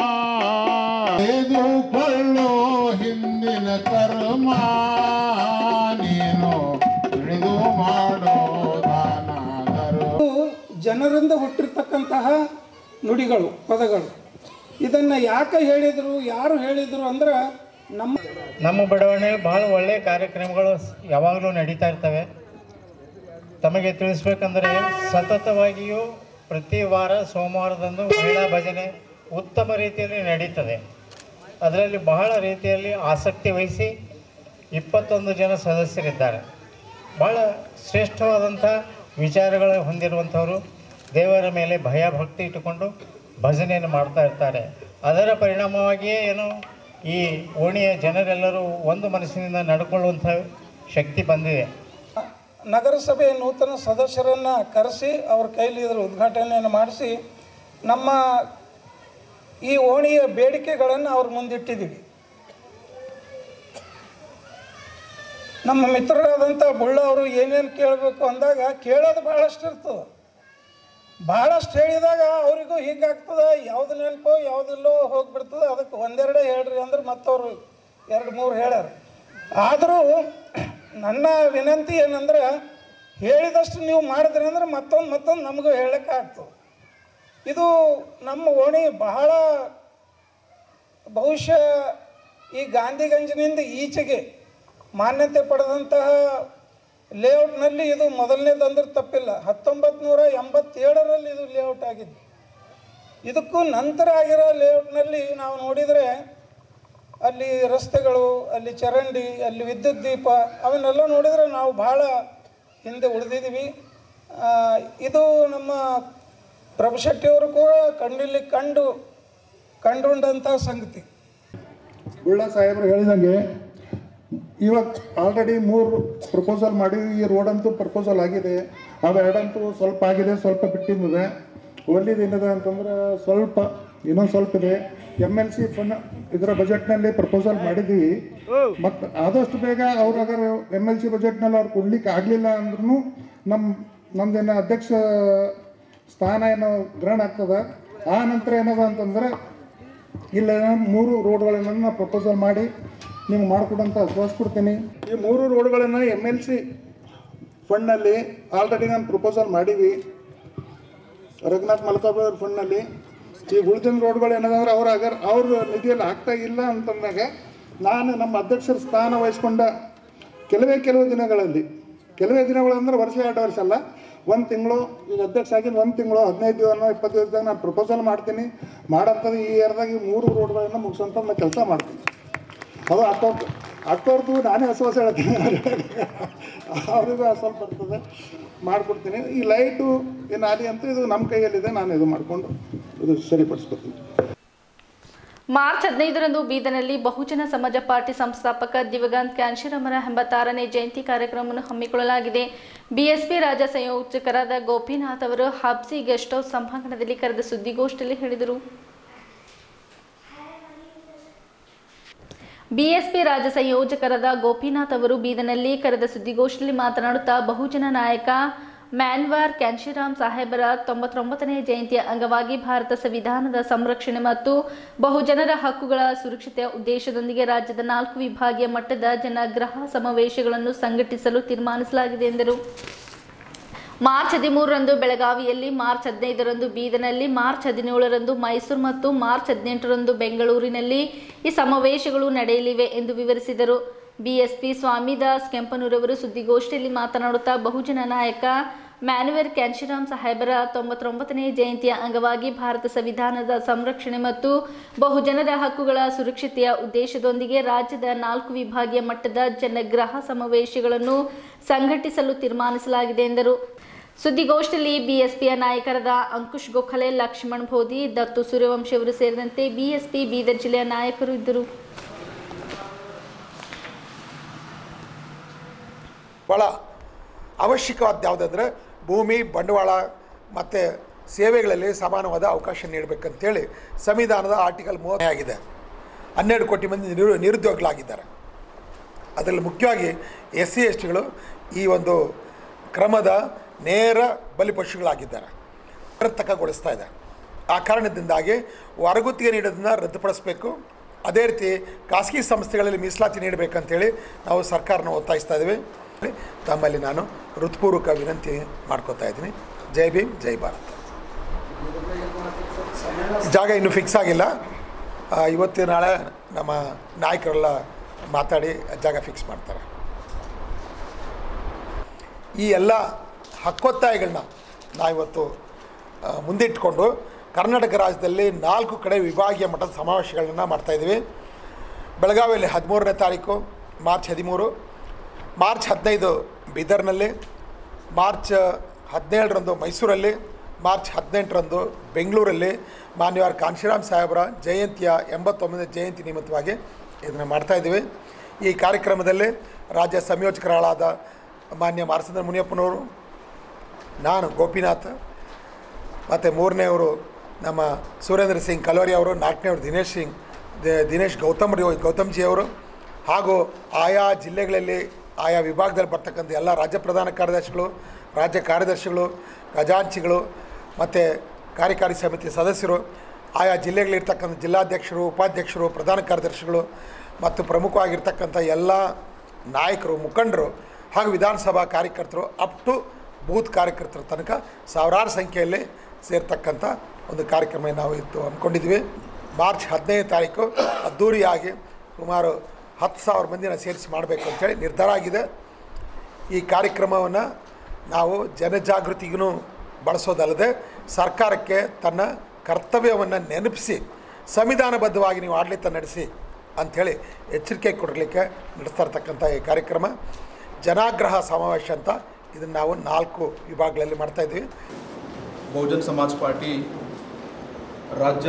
ಇದು ಕೊಳ್ಳೋ ಹಿಂದಿನ ಕರ್ಮ ನೀನು ತಿಳಿದು ಮಾಡೋ ದಾನಾದರು ಜನರಿಂದ ಹುಟ್ಟಿರ್ತಕ್ಕಂತಹ ನುಡಿಗಳು ಪದಗಳು ಇದನ್ನು ಯಾಕೆ ಹೇಳಿದರು ಯಾರು ಹೇಳಿದರು ಅಂದ್ರೆ ನಮ್ಮ ನಮ್ಮ ಬಡಾವಣೆಯಲ್ಲಿ ಭಾಳ ಒಳ್ಳೆಯ ಕಾರ್ಯಕ್ರಮಗಳು ಯಾವಾಗಲೂ ನಡೀತಾ ಇರ್ತವೆ ತಮಗೆ ತಿಳಿಸ್ಬೇಕಂದ್ರೆ ಸತತವಾಗಿಯೂ ಪ್ರತಿ ವಾರ ಸೋಮವಾರದಂದು ಮಹಿಳಾ ಭಜನೆ ಉತ್ತಮ ರೀತಿಯಲ್ಲಿ ನಡೀತದೆ ಅದರಲ್ಲಿ ಬಹಳ ರೀತಿಯಲ್ಲಿ ಆಸಕ್ತಿ ವಹಿಸಿ ಇಪ್ಪತ್ತೊಂದು ಜನ ಸದಸ್ಯರಿದ್ದಾರೆ ಭಾಳ ಶ್ರೇಷ್ಠವಾದಂಥ ವಿಚಾರಗಳು ಹೊಂದಿರುವಂಥವರು ದೇವರ ಮೇಲೆ ಭಯ ಭಕ್ತಿ ಇಟ್ಟುಕೊಂಡು ಭಜನೆಯನ್ನು ಮಾಡ್ತಾ ಇರ್ತಾರೆ ಅದರ ಪರಿಣಾಮವಾಗಿಯೇ ಏನು ಈ ಓಣಿಯ ಜನರೆಲ್ಲರೂ ಒಂದು ಮನಸ್ಸಿನಿಂದ ನಡ್ಕೊಳ್ಳುವಂಥ ಶಕ್ತಿ ಬಂದಿದೆ ನಗರಸಭೆಯ ನೂತನ ಸದಸ್ಯರನ್ನು ಕರೆಸಿ ಅವ್ರ ಕೈಲಿ ಇದರ ಉದ್ಘಾಟನೆಯನ್ನು ಮಾಡಿಸಿ ನಮ್ಮ ಈ ಓಣಿಯ ಬೇಡಿಕೆಗಳನ್ನು ಅವ್ರ ಮುಂದಿಟ್ಟಿದ್ದೀವಿ ನಮ್ಮ ಮಿತ್ರರಾದಂಥ ಬುಳ್ಳ ಅವರು ಏನೇನು ಕೇಳಬೇಕು ಅಂದಾಗ ಕೇಳೋದು ಭಾಳಷ್ಟು ಇರ್ತದೆ ಭಾಳಷ್ಟು ಹೇಳಿದಾಗ ಅವರಿಗೂ ಹೀಗಾಗ್ತದೆ ಯಾವ್ದು ನೆನಪು ಯಾವುದಿಲ್ಲೋ ಹೋಗ್ಬಿಡ್ತದೆ ಅದಕ್ಕೆ ಒಂದೆರಡೇ ಹೇಳ್ರಿ ಅಂದ್ರೆ ಮತ್ತವರು ಎರಡು ಮೂರು ಹೇಳ್ಯಾರ ಆದರೂ ನನ್ನ ವಿನಂತಿ ಏನಂದ್ರೆ ಹೇಳಿದಷ್ಟು ನೀವು ಮಾಡಿದ್ರಿ ಅಂದ್ರೆ ಮತ್ತೊಂದು ಮತ್ತೊಂದು ನಮಗೂ ಹೇಳಕ್ಕೆ ಆಗ್ತದೆ ಇದು ನಮ್ಮ ಓಣಿ ಬಹಳ ಬಹುಶಃ ಈ ಗಾಂಧಿಗಂಜಿನಿಂದ ಈಚೆಗೆ ಮಾನ್ಯತೆ ಪಡೆದಂತಹ ಲೇಔಟ್ನಲ್ಲಿ ಇದು ಮೊದಲನೇದಂದ್ರೆ ತಪ್ಪಿಲ್ಲ ಹತ್ತೊಂಬತ್ತು ನೂರ ಎಂಬತ್ತೇಳರಲ್ಲಿ ಇದು ಲೇಔಟ್ ಆಗಿದ್ದು ಇದಕ್ಕೂ ನಂತರ ಆಗಿರೋ ಲೇಔಟ್ನಲ್ಲಿ ನಾವು ನೋಡಿದರೆ ಅಲ್ಲಿ ರಸ್ತೆಗಳು ಅಲ್ಲಿ ಚರಂಡಿ ಅಲ್ಲಿ ವಿದ್ಯುತ್ ದೀಪ ಅವನ್ನೆಲ್ಲ ನೋಡಿದರೆ ನಾವು ಭಾಳ ಹಿಂದೆ ಉಳಿದಿದ್ದೀವಿ ಆ, ಇದು ನಮ್ಮ ಪ್ರಭು ಶೆಟ್ಟಿಯವರು ಕೂಡ ಕಣ್ಣಿಲ್ಲಿ ಕಂಡು ಕಂಡುಕೊಂಡಂಥ ಸಂಗತಿ ಗುಳ್ಳ ಸಾಹೇಬರು ಹೇಳಿದಂಗೆ ಇವಾಗ ಆಲ್ರೆಡಿ ಮೂರು ಪ್ರಪೋಸಲ್ ಮಾಡಿ ಈ ರೋಡ್ ಅಂತೂ ಪ್ರಪೋಸಲ್ ಆಗಿದೆ ಅವೆರಡಂತೂ ಸ್ವಲ್ಪ ಆಗಿದೆ ಸ್ವಲ್ಪ ಬಿಟ್ಟಿದೆ ಒಳ್ಳೆದು ಏನಿದೆ ಅಂತಂದ್ರೆ ಸ್ವಲ್ಪ ಇನ್ನೊಂದು ಸ್ವಲ್ಪ ಇದೆ ಎಮ್ ಎಲ್ ಸಿ ಫಂಡ್ ಇದರ ಬಜೆಟ್ನಲ್ಲಿ ಪ್ರಪೋಸಲ್ ಮಾಡಿದ್ದೀವಿ ಮತ್ತು ಆದಷ್ಟು ಬೇಗ ಅವ್ರು ಅಗರ್ ಎಮ್ ಎಲ್ ಸಿ ಬಜೆಟ್ನಲ್ಲಿ ಅವ್ರು ಕೊಡ್ಲಿಕ್ಕೆ ಆಗಲಿಲ್ಲ ಅಂದ್ರೂ ನಮ್ಮ ನಮ್ದೇನು ಅಧ್ಯಕ್ಷ ಸ್ಥಾನ ಏನೋ ಗ್ರಹಣ ಆಗ್ತದೆ ಆ ನಂತರ ಏನದ ಅಂತಂದ್ರೆ ಇಲ್ಲ ಮೂರು ರೋಡ್ಗಳನ್ನು ನಾನು ಪ್ರಪೋಸಲ್ ಮಾಡಿ ನಿಮ್ಗೆ ಮಾಡಿಕೊಡಂತ ಕೊಡ್ತೀನಿ ಈ ಮೂರು ರೋಡ್ಗಳನ್ನು ಎಮ್ ಎಲ್ ಸಿ ಫಂಡ್ನಲ್ಲಿ ಆಲ್ರೆಡಿ ನಾನು ಪ್ರಪೋಸಲ್ ಮಾಡೀವಿ ರಘುನಾಥ್ ಮಲ್ಕಾಬ್ ಫಂಡ್ನಲ್ಲಿ ಈ ಉಳಿದಿನ ರೋಡ್ಗಳು ಏನದಂದ್ರೆ ಅವ್ರ ಅಗರ್ ಅವ್ರ ನಿಧಿಯಲ್ಲಿ ಆಗ್ತಾ ಇಲ್ಲ ಅಂತಂದಾಗ ನಾನು ನಮ್ಮ ಅಧ್ಯಕ್ಷರ ಸ್ಥಾನ ವಹಿಸ್ಕೊಂಡ ಕೆಲವೇ ಕೆಲವು ದಿನಗಳಲ್ಲಿ ಕೆಲವೇ ದಿನಗಳು ಅಂದ್ರೆ ವರ್ಷ ಎರಡು ವರ್ಷ ಅಲ್ಲ ಒಂದು ತಿಂಗಳು ಈಗ ಅಧ್ಯಕ್ಷ ಆಗಿದ್ದು ಒಂದು ತಿಂಗಳು ಹದಿನೈದು ದಿವಸ ಇಪ್ಪತ್ತು ದಿವಸದಾಗ ನಾನು ಪ್ರಪೋಸಲ್ ಮಾಡ್ತೀನಿ ಮಾಡೋಂಥದ್ದು ಈ ಇಯರ್ದಾಗ ಈ ಮೂರು ರೋಡ್ಗಳನ್ನು ಮುಗಿಸೋಂಥ ನಾನು ಕೆಲಸ ಮಾಡ್ತೀನಿ ಅದು ಅಕ್ಟೋಬರ್ ಅಕ್ಟೋಬರ್ದು ನಾನೇ ಹೊಸ ಹೊಸ ಹೇಳ್ತೀನಿ ಅವ್ರಿಗೂ ಸ್ವಲ್ಪ ಬರ್ತದೆ ಮಾಡಿಕೊಡ್ತೀನಿ ಈ ಲೈಟು ಈ ನಾಲಿ ಅಂತೂ ಇದು ನಮ್ಮ ಕೈಯಲ್ಲಿದೆ ನಾನು ಇದು ಮಾಡಿಕೊಂಡು ಇದು ಸರಿಪಡಿಸ್ಕೊತೀನಿ ಮಾರ್ಚ್ ಹದಿನೈದರಂದು ಬೀದರ್ನಲ್ಲಿ ಬಹುಜನ ಸಮಾಜ ಪಾರ್ಟಿ ಸಂಸ್ಥಾಪಕ ದಿವಂಗತ್ ಕ್ಯಾನ್ಶಿರಮರ ಎಂಬತ್ತಾರನೇ ಜಯಂತಿ ಕಾರ್ಯಕ್ರಮವನ್ನು ಹಮ್ಮಿಕೊಳ್ಳಲಾಗಿದೆ ಬಿಎಸ್ಪಿ ರಾಜ್ಯ ಸಂಯೋಜಕರಾದ ಗೋಪಿನಾಥ್ ಅವರು ಹಬ್ಸಿ ಗೆಸ್ಟ್ ಹೌಸ್ ಸಭಾಂಗಣದಲ್ಲಿ ಕರೆದ ಸುದ್ದಿಗೋಷ್ಠಿಯಲ್ಲಿ ಹೇಳಿದರು ಬಿಎಸ್ಪಿ ರಾಜ್ಯ ಸಂಯೋಜಕರಾದ ಗೋಪಿನಾಥ್ ಅವರು ಬೀದರ್ನಲ್ಲಿ ಕರೆದ ಸುದ್ದಿಗೋಷ್ಠಿಯಲ್ಲಿ ಮಾತನಾಡುತ್ತಾ ಬಹುಜನ ನಾಯಕ ಮ್ಯಾನ್ವಾರ್ ಕ್ಯಾನ್ಶಿರಾಮ್ ಸಾಹೇಬರ ತೊಂಬತ್ತೊಂಬತ್ತನೇ ಜಯಂತಿಯ ಅಂಗವಾಗಿ ಭಾರತ ಸಂವಿಧಾನದ ಸಂರಕ್ಷಣೆ ಮತ್ತು ಬಹುಜನರ ಹಕ್ಕುಗಳ ಸುರಕ್ಷತೆಯ ಉದ್ದೇಶದೊಂದಿಗೆ ರಾಜ್ಯದ ನಾಲ್ಕು ವಿಭಾಗೀಯ ಮಟ್ಟದ ಜನಗ್ರಹ ಸಮಾವೇಶಗಳನ್ನು ಸಂಘಟಿಸಲು ತೀರ್ಮಾನಿಸಲಾಗಿದೆ ಎಂದರು ಮಾರ್ಚ್ ಹದಿಮೂರರಂದು ಬೆಳಗಾವಿಯಲ್ಲಿ ಮಾರ್ಚ್ ಹದಿನೈದರಂದು ಬೀದರ್ನಲ್ಲಿ ಮಾರ್ಚ್ ಹದಿನೇಳರಂದು ಮೈಸೂರು ಮತ್ತು ಮಾರ್ಚ್ ಹದಿನೆಂಟರಂದು ಬೆಂಗಳೂರಿನಲ್ಲಿ ಈ ಸಮಾವೇಶಗಳು ನಡೆಯಲಿವೆ ಎಂದು ವಿವರಿಸಿದರು ಬಿಎಸ್ಪಿ ಸ್ವಾಮಿದಾಸ್ ಕೆಂಪನೂರವರು ಸುದ್ದಿಗೋಷ್ಠಿಯಲ್ಲಿ ಮಾತನಾಡುತ್ತಾ ಬಹುಜನ ನಾಯಕ ಮ್ಯಾನುವೆಲ್ ಕ್ಯಾನ್ಶಿರಾಮ್ ಸಾಹೇಬರ ತೊಂಬತ್ತೊಂಬತ್ತನೇ ಜಯಂತಿಯ ಅಂಗವಾಗಿ ಭಾರತ ಸಂವಿಧಾನದ ಸಂರಕ್ಷಣೆ ಮತ್ತು ಬಹುಜನರ ಹಕ್ಕುಗಳ ಸುರಕ್ಷತೆಯ ಉದ್ದೇಶದೊಂದಿಗೆ ರಾಜ್ಯದ ನಾಲ್ಕು ವಿಭಾಗೀಯ ಮಟ್ಟದ ಜನಗ್ರಹ ಸಮಾವೇಶಗಳನ್ನು ಸಂಘಟಿಸಲು ತೀರ್ಮಾನಿಸಲಾಗಿದೆ ಎಂದರು ಸುದ್ದಿಗೋಷ್ಠಿಯಲ್ಲಿ ಬಿಎಸ್ಪಿಯ ನಾಯಕರಾದ ಅಂಕುಶ್ ಗೋಖಲೆ ಲಕ್ಷ್ಮಣ್ ಬೋಧಿ ದತ್ತು ಸೂರ್ಯವಂಶಿ ಅವರು ಸೇರಿದಂತೆ ಬಿಎಸ್ಪಿ ಬೀದರ್ ಜಿಲ್ಲೆಯ ನಾಯಕರು ಇದ್ದರು ಭಾಳ ಅವಶ್ಯಕವಾದ ಯಾವುದಂದ್ರೆ ಭೂಮಿ ಬಂಡವಾಳ ಮತ್ತು ಸೇವೆಗಳಲ್ಲಿ ಸಮಾನವಾದ ಅವಕಾಶ ನೀಡಬೇಕಂತೇಳಿ ಸಂವಿಧಾನದ ಆರ್ಟಿಕಲ್ ಮೂವತ್ತನೇ ಆಗಿದೆ ಹನ್ನೆರಡು ಕೋಟಿ ಮಂದಿ ನಿರು ನಿರುದ್ಯೋಗಿಗಳಾಗಿದ್ದಾರೆ ಅದರಲ್ಲಿ ಮುಖ್ಯವಾಗಿ ಎಸ್ ಸಿ ಎಸ್ ಟಿಗಳು ಈ ಒಂದು ಕ್ರಮದ ನೇರ ಬಲಿಪಶುಗಳಾಗಿದ್ದಾರೆ ತಕ್ಕಗೊಳಿಸ್ತಾ ಇದೆ ಆ ಕಾರಣದಿಂದಾಗಿ ಹೊರಗುತ್ತಿಗೆ ನೀಡೋದನ್ನ ರದ್ದುಪಡಿಸಬೇಕು ಅದೇ ರೀತಿ ಖಾಸಗಿ ಸಂಸ್ಥೆಗಳಲ್ಲಿ ಮೀಸಲಾತಿ ನೀಡಬೇಕಂತೇಳಿ ನಾವು ಸರ್ಕಾರನ ಒತ್ತಾಯಿಸ್ತಾ ಇದ್ದೀವಿ ತಮ್ಮಲ್ಲಿ ನಾನು ಹೃತ್ಪೂರ್ವಕ ವಿನಂತಿ ಮಾಡ್ಕೋತಾ ಇದ್ದೀನಿ ಜೈ ಭೀಮ್ ಜೈ ಭಾರತ್ ಜಾಗ ಇನ್ನೂ ಫಿಕ್ಸ್ ಆಗಿಲ್ಲ ಆ, ಇವತ್ತು ನಾಳೆ ನಮ್ಮ ನಾಯಕರೆಲ್ಲ ಮಾತಾಡಿ ಜಾಗ ಫಿಕ್ಸ್ ಮಾಡ್ತಾರೆ ಈ ಎಲ್ಲ ಹಕ್ಕೊತ್ತಾಯಗಳನ್ನ ನಾವಿವತ್ತು ಆ, ಮುಂದಿಟ್ಕೊಂಡು ಕರ್ನಾಟಕ ರಾಜ್ಯದಲ್ಲಿ ನಾಲ್ಕು ಕಡೆ ವಿಭಾಗೀಯ ಮಟ್ಟದ ಸಮಾವೇಶಗಳನ್ನ ಮಾಡ್ತಾಯಿದ್ದೀವಿ ಬೆಳಗಾವಿಯಲ್ಲಿ ಹದಿಮೂರನೇ ತಾರೀಕು ಮಾರ್ಚ್ ಹದಿಮೂರು ಮಾರ್ಚ್ ಹದಿನೈದು ಬೀದರ್ನಲ್ಲಿ ಮಾರ್ಚ್ ಹದಿನೇಳರಂದು ಮೈಸೂರಲ್ಲಿ ಮಾರ್ಚ್ ಹದಿನೆಂಟರಂದು ಬೆಂಗಳೂರಲ್ಲಿ ಮಾನ್ಯವಾರ ಕಾಂಶಿರಾಮ್ ಸಾಹೇಬರ ಜಯಂತಿಯ ಎಂಬತ್ತೊಂಬತ್ತನೇ ಜಯಂತಿ ನಿಮಿತ್ತವಾಗಿ ಇದನ್ನು ಮಾಡ್ತಾಯಿದ್ದೀವಿ ಈ ಕಾರ್ಯಕ್ರಮದಲ್ಲಿ ರಾಜ್ಯ ಸಂಯೋಜಕರಾದ ಮಾನ್ಯ ಮಾರಸಂದ್ರ ಮುನಿಯಪ್ಪನವರು ನಾನು ಗೋಪಿನಾಥ್ ಮತ್ತು ಮೂರನೇವರು ನಮ್ಮ ಸುರೇಂದ್ರ ಸಿಂಗ್ ಕಲೋರಿ ಅವರು ನಾಲ್ಕನೇವರು ದಿನೇಶ್ ಸಿಂಗ್ ದ- ದಿನೇಶ್ ಗೌತಮ್ ರಿ- ಗೌತಮ್ಜಿ ಅವರು ಹಾಗೂ ಆಯಾ ಜಿಲ್ಲೆಗಳಲ್ಲಿ ಆಯಾ ವಿಭಾಗದಲ್ಲಿ ಬರ್ತಕ್ಕಂಥ ಎಲ್ಲ ರಾಜ್ಯ ಪ್ರಧಾನ ಕಾರ್ಯದರ್ಶಿಗಳು ರಾಜ್ಯ ಕಾರ್ಯದರ್ಶಿಗಳು ಖಜಾಂಚಿಗಳು ಮತ್ತು ಕಾರ್ಯಕಾರಿ ಸಮಿತಿ ಸದಸ್ಯರು ಆಯಾ ಜಿಲ್ಲೆಗಳಿರ್ತಕ್ಕಂಥ ಜಿಲ್ಲಾಧ್ಯಕ್ಷರು ಉಪಾಧ್ಯಕ್ಷರು ಪ್ರಧಾನ ಕಾರ್ಯದರ್ಶಿಗಳು ಮತ್ತು ಪ್ರಮುಖವಾಗಿರ್ತಕ್ಕಂಥ ಎಲ್ಲ ನಾಯಕರು ಮುಖಂಡರು ಹಾಗೂ ವಿಧಾನಸಭಾ ಕಾರ್ಯಕರ್ತರು ಅಪ್ ಟು ಬೂತ್ ಕಾರ್ಯಕರ್ತರ ತನಕ ಸಾವಿರಾರು ಸಂಖ್ಯೆಯಲ್ಲಿ ಸೇರ್ತಕ್ಕಂಥ ಒಂದು ಕಾರ್ಯಕ್ರಮ ನಾವು ಇತ್ತು ಅಂದ್ಕೊಂಡಿದ್ವಿ ಮಾರ್ಚ್ ಹದಿನೈದು ತಾರೀಕು ಅದ್ಧೂರಿಯಾಗಿ ಸುಮಾರು ಹತ್ತು ಸಾವಿರ ಮಂದಿನ ಸೇರಿಸಿ ಮಾಡಬೇಕು ಅಂತೇಳಿ ನಿರ್ಧಾರ ಆಗಿದೆ ಈ ಕಾರ್ಯಕ್ರಮವನ್ನು ನಾವು ಜನಜಾಗೃತಿಗೂ ಬಳಸೋದಲ್ಲದೆ ಸರ್ಕಾರಕ್ಕೆ ತನ್ನ ಕರ್ತವ್ಯವನ್ನು ನೆನಪಿಸಿ ಸಂವಿಧಾನಬದ್ಧವಾಗಿ ನೀವು ಆಡಳಿತ ನಡೆಸಿ ಅಂಥೇಳಿ ಎಚ್ಚರಿಕೆ ಕೊಡಲಿಕ್ಕೆ ನಡೆಸ್ತಾ ಇರ್ತಕ್ಕಂಥ ಈ ಕಾರ್ಯಕ್ರಮ ಜನಾಗ್ರಹ ಸಮಾವೇಶ ಅಂತ ಇದನ್ನು ನಾವು ನಾಲ್ಕು ವಿಭಾಗಗಳಲ್ಲಿ ಮಾಡ್ತಾಯಿದ್ವಿ ಬಹುಜನ್ ಸಮಾಜ್ ಪಾರ್ಟಿ ರಾಜ್ಯ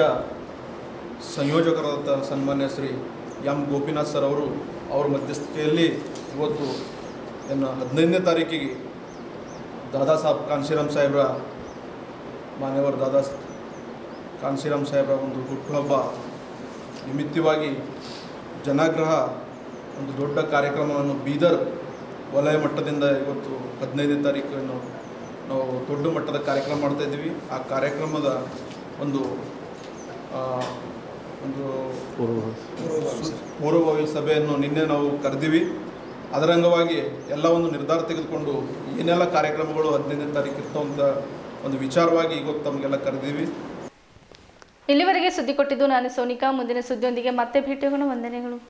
ಸಂಯೋಜಕರಾದ ಸನ್ಮಾನ್ಯ ಶ್ರೀ ಎಂ ಗೋಪಿನಾಥ್ ಸರ್ ಅವರು ಅವರ ಮಧ್ಯಸ್ಥಿಕೆಯಲ್ಲಿ ಇವತ್ತು ಏನು ಹದಿನೈದನೇ ತಾರೀಕಿಗೆ ದಾದಾ ಸಾಹೇಬ್ ಕಾನ್ಶಿರಾಮ್ ಸಾಹೇಬ್ರ ಮಾನ್ಯವರು ದಾದಾ ಕಾನ್ಶಿರಾಮ್ ಸಾಹೇಬ್ರ ಒಂದು ಹುಟ್ಟುಹಬ್ಬ ನಿಮಿತ್ತವಾಗಿ ಜನಾಗ್ರಹ ಒಂದು ದೊಡ್ಡ ಕಾರ್ಯಕ್ರಮವನ್ನು ಬೀದರ್ ವಲಯ ಮಟ್ಟದಿಂದ ಇವತ್ತು ಹದಿನೈದನೇ ತಾರೀಕನ್ನು ನಾವು ದೊಡ್ಡ ಮಟ್ಟದ ಕಾರ್ಯಕ್ರಮ ಮಾಡ್ತಾ ಇದ್ದೀವಿ ಆ ಕಾರ್ಯಕ್ರಮದ ಒಂದು ಆ, ಒಂದು ಸು- ಪೂರ್ವಭಾವಿ ಸಭೆಯನ್ನು ನಿನ್ನೆ ನಾವು ಕರೆದಿವಿ ಅದರ ಅಂಗವಾಗಿ ಎಲ್ಲ ಒಂದು ನಿರ್ಧಾರ ತೆಗೆದುಕೊಂಡು ಏನೆಲ್ಲ ಕಾರ್ಯಕ್ರಮಗಳು ಹದಿನೈದನೇ ತಾರೀಕು ಇರ್ತವಂತ ಒಂದು ವಿಚಾರವಾಗಿ ಇವತ್ತು ತಮಗೆಲ್ಲ ಕರೆದೀವಿ ಇಲ್ಲಿವರೆಗೆ ಸುದ್ದಿ ಕೊಟ್ಟಿದ್ದು ನಾನು ಸೋನಿಕಾ ಮುಂದಿನ ಸುದ್ದಿಯೊಂದಿಗೆ ಮತ್ತೆ ಭೇಟಿಯಾಗೋಣ ವಂದನೆಗಳು